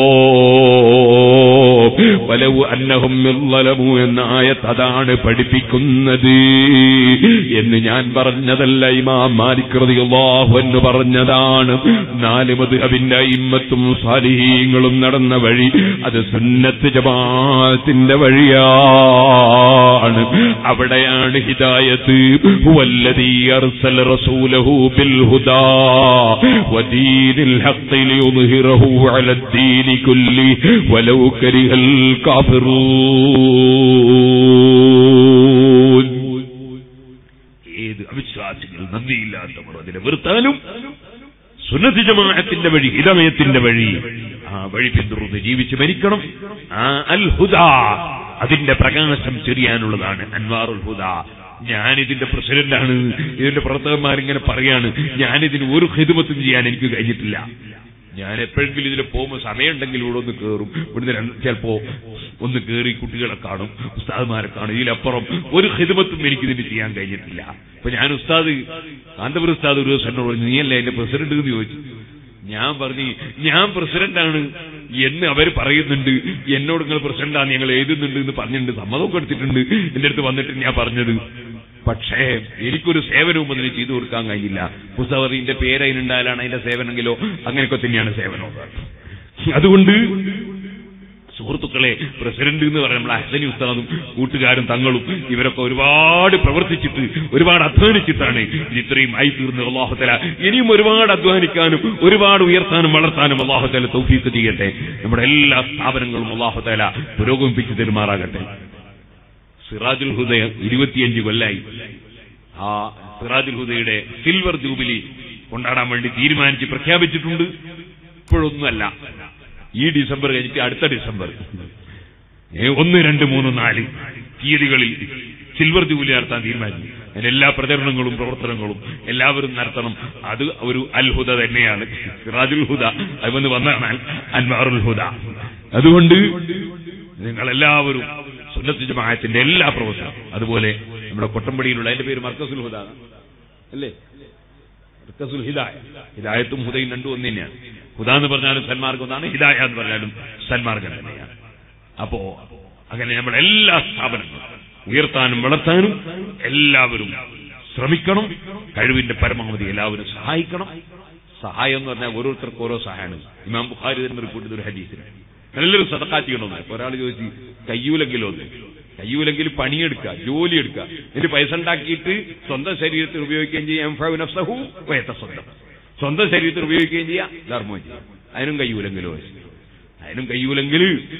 വലവു അന്നഹും മിർളലമു എന്ന ആയത്ത് അതാണ് പഠിപ്പിക്കുന്നത് എന്ന് ഞാൻ പറഞ്ഞതല്ല ഇമാം മാലിക് റളിയല്ലാഹു എന്ന് പറഞ്ഞതാണ് നാല് മദ്ഹബിന്റെ ഇമ്മത്തും സാലിഹീങ്ങളും നടന്ന വഴി അത് സുന്നത്ത് ജമാഅത്തിന്റെ വഴിയാണ് അവിടെയാണ് ഹിദായത്ത് ഹുവല്ലദീ അർസല റസൂലഹു ബിൽ ഹുദാ വദീനിൽ ഹഖ് ലിയുദ്ഹിറഹു അലദ്ദീൻ കുല്ലി വലൗ കരിഹൽ കാഫിറൂൻ ഏത് അവിശ്വാസികൾ നന്ദിയില്ലാത്തവർ അതിനെ വെറുത്താലും സുന്നതി ജമാഅത്തിന്റെ വഴി ഹിതമയത്തിന്റെ വഴി ആ വഴി പിന്തുടർന്ന് ജീവിച്ച് മരിക്കണം ആ അൽ ഹുദ അതിന്റെ പ്രകാശം ചെറിയാനുള്ളതാണ് അൻവാറുൽ ഹുദ ഞാനിതിന്റെ പ്രസിഡന്റാണ് ഇതിന്റെ പ്രവർത്തകന്മാരിങ്ങനെ പറയാണ് ഞാനിതിന് ഒരു ഹിതുമത്തും ചെയ്യാൻ എനിക്ക് കഴിഞ്ഞിട്ടില്ല ഞാൻ എപ്പോഴെങ്കിലും ഇതിൽ പോകുമ്പോൾ സമയമുണ്ടെങ്കിൽ ഇവിടെ ഒന്ന് കയറും ഇവിടുന്ന് രണ്ട് ചിലപ്പോ ഒന്ന് കയറി കുട്ടികളെ കാണും ഉസ്താദ്മാരെ കാണും ഇതിലപ്പുറം ഒരു ഹിദ്മത്തും എനിക്കിതിന് ചെയ്യാൻ കഴിഞ്ഞിട്ടില്ല അപ്പൊ ഞാൻ ഉസ്താദ് കാന്തപുര ഉസ്താദ് ഒരു ദിവസം എന്നോട് പറഞ്ഞു, നീയല്ലേ എന്റെ പ്രസിഡന്റ് എന്ന് ചോദിച്ചു ഞാൻ പറഞ്ഞു ഞാൻ പ്രസിഡന്റാണ് എന്ന് അവർ പറയുന്നുണ്ട് എന്നോട് നിങ്ങൾ പ്രസിഡന്റാണ് ഞങ്ങൾ എഴുതുന്നുണ്ട് എന്ന് പറഞ്ഞിട്ടുണ്ട് സമ്മതമൊക്കെ എടുത്തിട്ടുണ്ട് എന്റെ അടുത്ത് വന്നിട്ട് ഞാൻ പറഞ്ഞത് പക്ഷേ എനിക്കൊരു സേവനവും അതിന് ചെയ്തു കൊടുക്കാൻ കഴിയില്ല പുസ്തകത്തിന്റെ പേര് അതിനുണ്ടായാലാണ് അതിന്റെ സേവനമെങ്കിലോ അങ്ങനെയൊക്കെ തന്നെയാണ് സേവനം അതുകൊണ്ട് സുഹൃത്തുക്കളെ പ്രസിഡന്റ് എന്ന് പറയുമ്പോൾ നമ്മളെ ഹസനി ഉസ്താദും കൂട്ടുകാരും തങ്ങളും ഇവരൊക്കെ ഒരുപാട് പ്രവർത്തിച്ചിട്ട് ഒരുപാട് അധ്വാനിച്ചിട്ടാണ് ഇത് ഇത്രയും ആയി തീർന്നത് അള്ളാഹുത്തല ഇനിയും ഒരുപാട് അധ്വാനിക്കാനും ഒരുപാട് ഉയർത്താനും വളർത്താനും അള്ളാഹുത്തല തൗഫീക്ക് ചെയ്യട്ടെ നമ്മുടെ എല്ലാ സ്ഥാപനങ്ങളും അള്ളാഹുത്തല പുരോഗമിപ്പിച്ചു തരുമാറാകട്ടെ സിറാജുൽ ഹുദയ ഇരുപത്തിയഞ്ച് കൊല്ലായി ആ സിറാജുൽ ഹുദയുടെ സിൽവർ ജൂബിലി കൊണ്ടാടാൻ വേണ്ടി തീരുമാനിച്ച് പ്രഖ്യാപിച്ചിട്ടുണ്ട് ഇപ്പോഴൊന്നുമല്ല ഈ ഡിസംബർ കഴിഞ്ഞിട്ട് അടുത്ത ഡിസംബർ ഏ, ഒന്ന് രണ്ട് മൂന്ന് നാല് തീയതികളിൽ സിൽവർ ജൂബിലി നടത്താൻ തീരുമാനിച്ചു അതിന് എല്ലാ പ്രചരണങ്ങളും പ്രവർത്തനങ്ങളും എല്ലാവരും നടത്തണം അത് ഒരു അൽഹുദ തന്നെയാണ് സിറാജുൽ ഹുദ അത് വന്ന് വന്നാണ് അൻവാറുൽ ഹുദ അതുകൊണ്ട് നിങ്ങളെല്ലാവരും സുന്നത്ത് ജമാഅത്തിന്റെ എല്ലാ പ്രവർത്തനം അതുപോലെ നമ്മുടെ കൊട്ടമ്പടിയിലുള്ള അതിന്റെ പേര് മർക്കസുൽ ഹുദ അല്ലേ മർക്കസുൽ ഹിദായ ഹിദായത്തും ഹുദയും രണ്ടും ഒന്ന് തന്നെയാണ് ഹുദ എന്ന് പറഞ്ഞാലും സന്മാർഗം ഒന്നാണ് ഹിദായ എന്ന് പറഞ്ഞാലും സന്മാർഗം തന്നെയാണ് അപ്പോ അങ്ങനെ നമ്മുടെ എല്ലാ സ്ഥാപനങ്ങളും ഉയർത്താനും വളർത്താനും എല്ലാവരും ശ്രമിക്കണം കഴിവിന്റെ പരമാവധി എല്ലാവരും സഹായിക്കണം സഹായം എന്ന് പറഞ്ഞാൽ ഓരോരുത്തർക്കും ഓരോ സഹായമാണ് ഇമാം ബുഖാരി തന്നെ റിപ്പോർട്ട് ചെയ്ത ഒരു ഹദീസിന് എല്ലാവരും സദക്കാ ചെയ്യണമെന്ന് അപ്പൊ ഒരാൾ ചോദിച്ചു കയ്യൂലെങ്കിലും ഒന്ന് കയ്യൂലെങ്കിൽ പണിയെടുക്കുക ജോലി എടുക്കുക എന്നിട്ട് പൈസ ഉണ്ടാക്കിയിട്ട് സ്വന്തം ശരീരത്തിൽ ഉപയോഗിക്കുകയും ചെയ്യാം ഫൗനഫ്സഹു വയത്ത സ്വന്തം സ്വന്തം ശരീരത്തിൽ ഉപയോഗിക്കുകയും ചെയ്യാം ധർമ്മം ചെയ്യാം അതിനും കയ്യൂലെങ്കിലും അതിനും കഴിയൂലെങ്കിൽ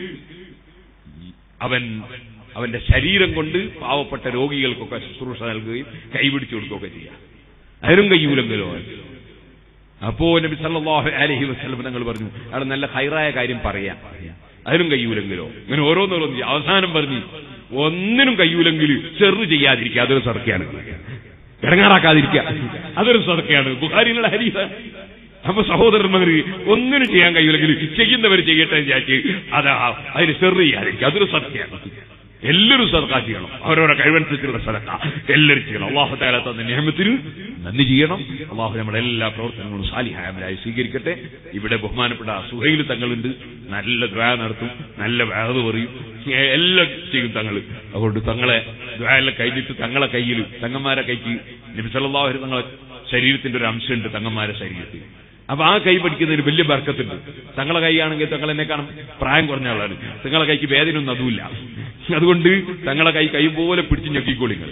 അവൻ അവന്റെ ശരീരം കൊണ്ട് പാവപ്പെട്ട രോഗികൾക്കൊക്കെ ശുശ്രൂഷ നൽകുകയും കൈപിടിച്ചു കൊടുക്കുകയൊക്കെ ചെയ്യാം അതിനും കഴിയൂലെങ്കിലോ അപ്പോ നബി സല്ലല്ലാഹു അലൈഹി വസല്ലം തങ്ങൾ പറഞ്ഞു അവിടെ നല്ല ഹൈറായ കാര്യം പറയാം അതിനും കഴിയൂലെങ്കിലോ ഇങ്ങനെ ഓരോന്നോരോന്ന് ചെയ്യും. അവസാനം പറഞ്ഞു ഒന്നിനും കഴിയൂലെങ്കിൽ ചെറു ചെയ്യാതിരിക്കുക അതൊരു സർക്കയാണ് ഇടങ്ങാറാക്കാതിരിക്കുക അതൊരു സർക്കയാണ് ബുഹാരിനുള്ള ഹരീസ അപ്പൊ സഹോദരന്മാർ ഒന്നിനും ചെയ്യാൻ കഴിയൂലെങ്കിൽ ചെയ്യുന്നവർ ചെയ്യട്ടെ എന്ന് വിചാരിച്ച് അതാ അതിന് ചെറു ചെയ്യാതിരിക്കുക അതൊരു സർക്കയാണ് എല്ലാവരും സദക്ക ചെയ്യണം അവരവരുടെ കഴിവനുസരിച്ചുള്ള സദക്ക എല്ലാവരും ചെയ്യണം അള്ളാഹു താല തന്ന നിയമത്തിന് നന്ദി ചെയ്യണം അള്ളാഹു നമ്മുടെ എല്ലാ പ്രവർത്തനങ്ങളും സാലിഹായവരായി സ്വീകരിക്കട്ടെ ഇവിടെ ബഹുമാനപ്പെട്ട സുഹൈൽ തങ്ങളുണ്ട് നല്ല ദ്വാ നടത്തും നല്ല വേദ പറയും ഏ- എല്ലാം ചെയ്യും തങ്ങൾ അതുകൊണ്ട് തങ്ങളെ ദ്വായെല്ലാം കഴിഞ്ഞിട്ട് തങ്ങളെ കയ്യിൽ തങ്ങന്മാരെ കൈക്ക് നബി സല്ലല്ലാഹു അലൈഹി തങ്ങളെ ശരീരത്തിന്റെ ഒരു അംശമുണ്ട് തങ്ങന്മാരെ ശരീരത്തിൽ അപ്പൊ ആ കൈ പഠിക്കുന്നതിന് വലിയ ബർക്കത്തുണ്ട് തങ്ങളെ കൈയാണെങ്കിൽ തങ്ങൾ എന്നെ കാണും പ്രായം കുറഞ്ഞ ആളാണ് തങ്ങളെ കൈക്ക് വേദനയൊന്നും അതുമില്ല അതുകൊണ്ട് തങ്ങളെ കൈ കൈ പോലെ പിടിച്ച് ഞെക്കിക്കോളിങ്ങൾ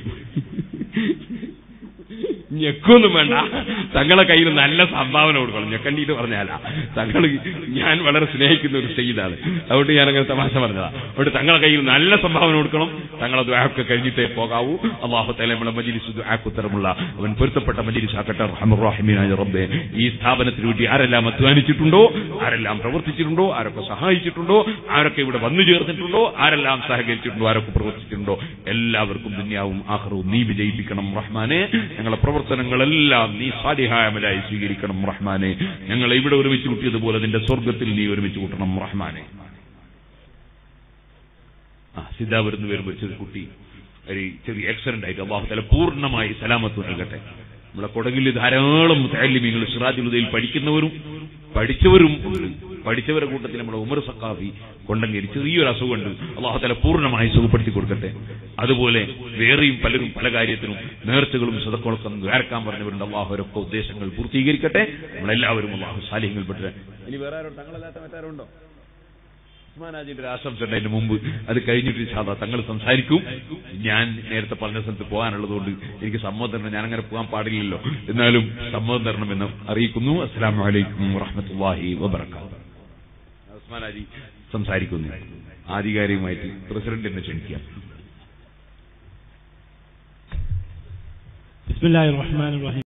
ഞെക്കൊന്നും വേണ്ട തങ്ങളെ കയ്യിൽ നല്ല സംഭാവന കൊടുക്കണം ഞെക്കണ്ടിട്ട് പറഞ്ഞാല തങ്ങൾ ഞാൻ വളരെ സ്നേഹിക്കുന്ന ഒരു ചെയ്താണ് അതുകൊണ്ട് ഞാൻ അങ്ങനെ തമാശ പറഞ്ഞതാ അതുകൊണ്ട് തങ്ങളെ കയ്യിൽ നല്ല സംഭാവന കൊടുക്കണം തങ്ങളെ ദ്വാഹൊക്കെ കഴിഞ്ഞിട്ടേ പോകാവൂ അള്ളാഹു തല നമ്മളെ മജിലിസ് ദ്വാഹുത്തരമുള്ള അവൻ പൊരുത്തപ്പെട്ട മജിലിസ് ആക്കട്ടെ റഹമുറാഹിമീനായ റബ്ബെ ഈ സ്ഥാപനത്തിന് വേണ്ടി ആരെല്ലാം അധ്വാനിച്ചിട്ടുണ്ടോ ആരെല്ലാം പ്രവർത്തിച്ചിട്ടുണ്ടോ ആരൊക്കെ സഹായിച്ചിട്ടുണ്ടോ ആരൊക്കെ ഇവിടെ വന്നു ചേർന്നിട്ടുണ്ടോ ആരെല്ലാം സഹകരിച്ചിട്ടുണ്ടോ ആരൊക്കെ പ്രവർത്തിച്ചിട്ടുണ്ടോ എല്ലാവർക്കും ദുന്യാവും ആഹ്റവും നീ വിജയിപ്പിക്കണം റഹ്മാനെ ഞങ്ങളെ പ്രവർത്തനങ്ങളെല്ലാം നീ സാലിഹായമലായി സ്വീകരിക്കണം റഹ്മാനെ ഞങ്ങളെ ഇവിടെ ഒരുമിച്ച് കൂട്ടിയതുപോലെ നിന്റെ സ്വർഗത്തിൽ നീ ഒരുമിച്ച് കൂട്ടണം റഹ്മാനെ ആ സിദ്ധാപുരത്ത് വരുമ്പോൾ ചെറിയ കുട്ടി ഒരു ചെറിയ ആക്സിഡന്റ് ആയിട്ട് അള്ളാഹു തല പൂർണ്ണമായി സലാമത്ത് നൽകട്ടെ നമ്മളെ കൊടകിൽ ധാരാളം താലിമീങ്ങൾ സിറാജുലുദയിൽ പഠിക്കുന്നവരും പഠിച്ചവരും ഉണ്ട് പഠിച്ചവരുടെ കൂട്ടത്തിൽ നമ്മുടെ ഉമർ സക്കാഫി കൊണ്ടങ്ങേരി ചെറിയൊരു അസുഖമുണ്ട് അള്ളാഹു തല പൂർണ്ണമായി സുഖപ്പെടുത്തി കൊടുക്കട്ടെ അതുപോലെ വേറെയും പലരും പല കാര്യത്തിനും നേർച്ചകളും സദക്കളൊക്കെ വേർക്കാൻ പറഞ്ഞവരുണ്ട് അള്ളാഹുരൊക്കെ ഉദ്ദേശങ്ങൾ പൂർത്തീകരിക്കട്ടെ നമ്മളെല്ലാവരും അള്ളാഹു സാലിഹ്യങ്ങൾ പെട്ടെ ഇനി വേറെ ആരോ തങ്ങളല്ലാത്ത മറ്റാരുണ്ടോ ഉസ്മാനാജിന്റെ ഒരു ആശംസ ഉണ്ട് അതിന് മുമ്പ് അത് കഴിഞ്ഞിട്ട് സാധാ തങ്ങൾ സംസാരിക്കും ഞാൻ നേരത്തെ പറഞ്ഞ സ്ഥലത്ത് പോകാനുള്ളതുകൊണ്ട് എനിക്ക് സമ്മതം തരണം ഞാൻ അങ്ങനെ പോകാൻ പാടില്ലല്ലോ എന്നാലും സമ്മതം തരണമെന്ന് അറിയിക്കുന്നു അസ്സാം വലൈക്കും വറഹമത്തല്ലാഹി വബർക്കാത്ത് ഉസ്മാനാജി സംസാരിക്കുന്നു ആധികാരികമായിട്ട് പ്രസിഡന്റിനെ ക്ഷണിക്കാം بسم الله الرحمن الرحيم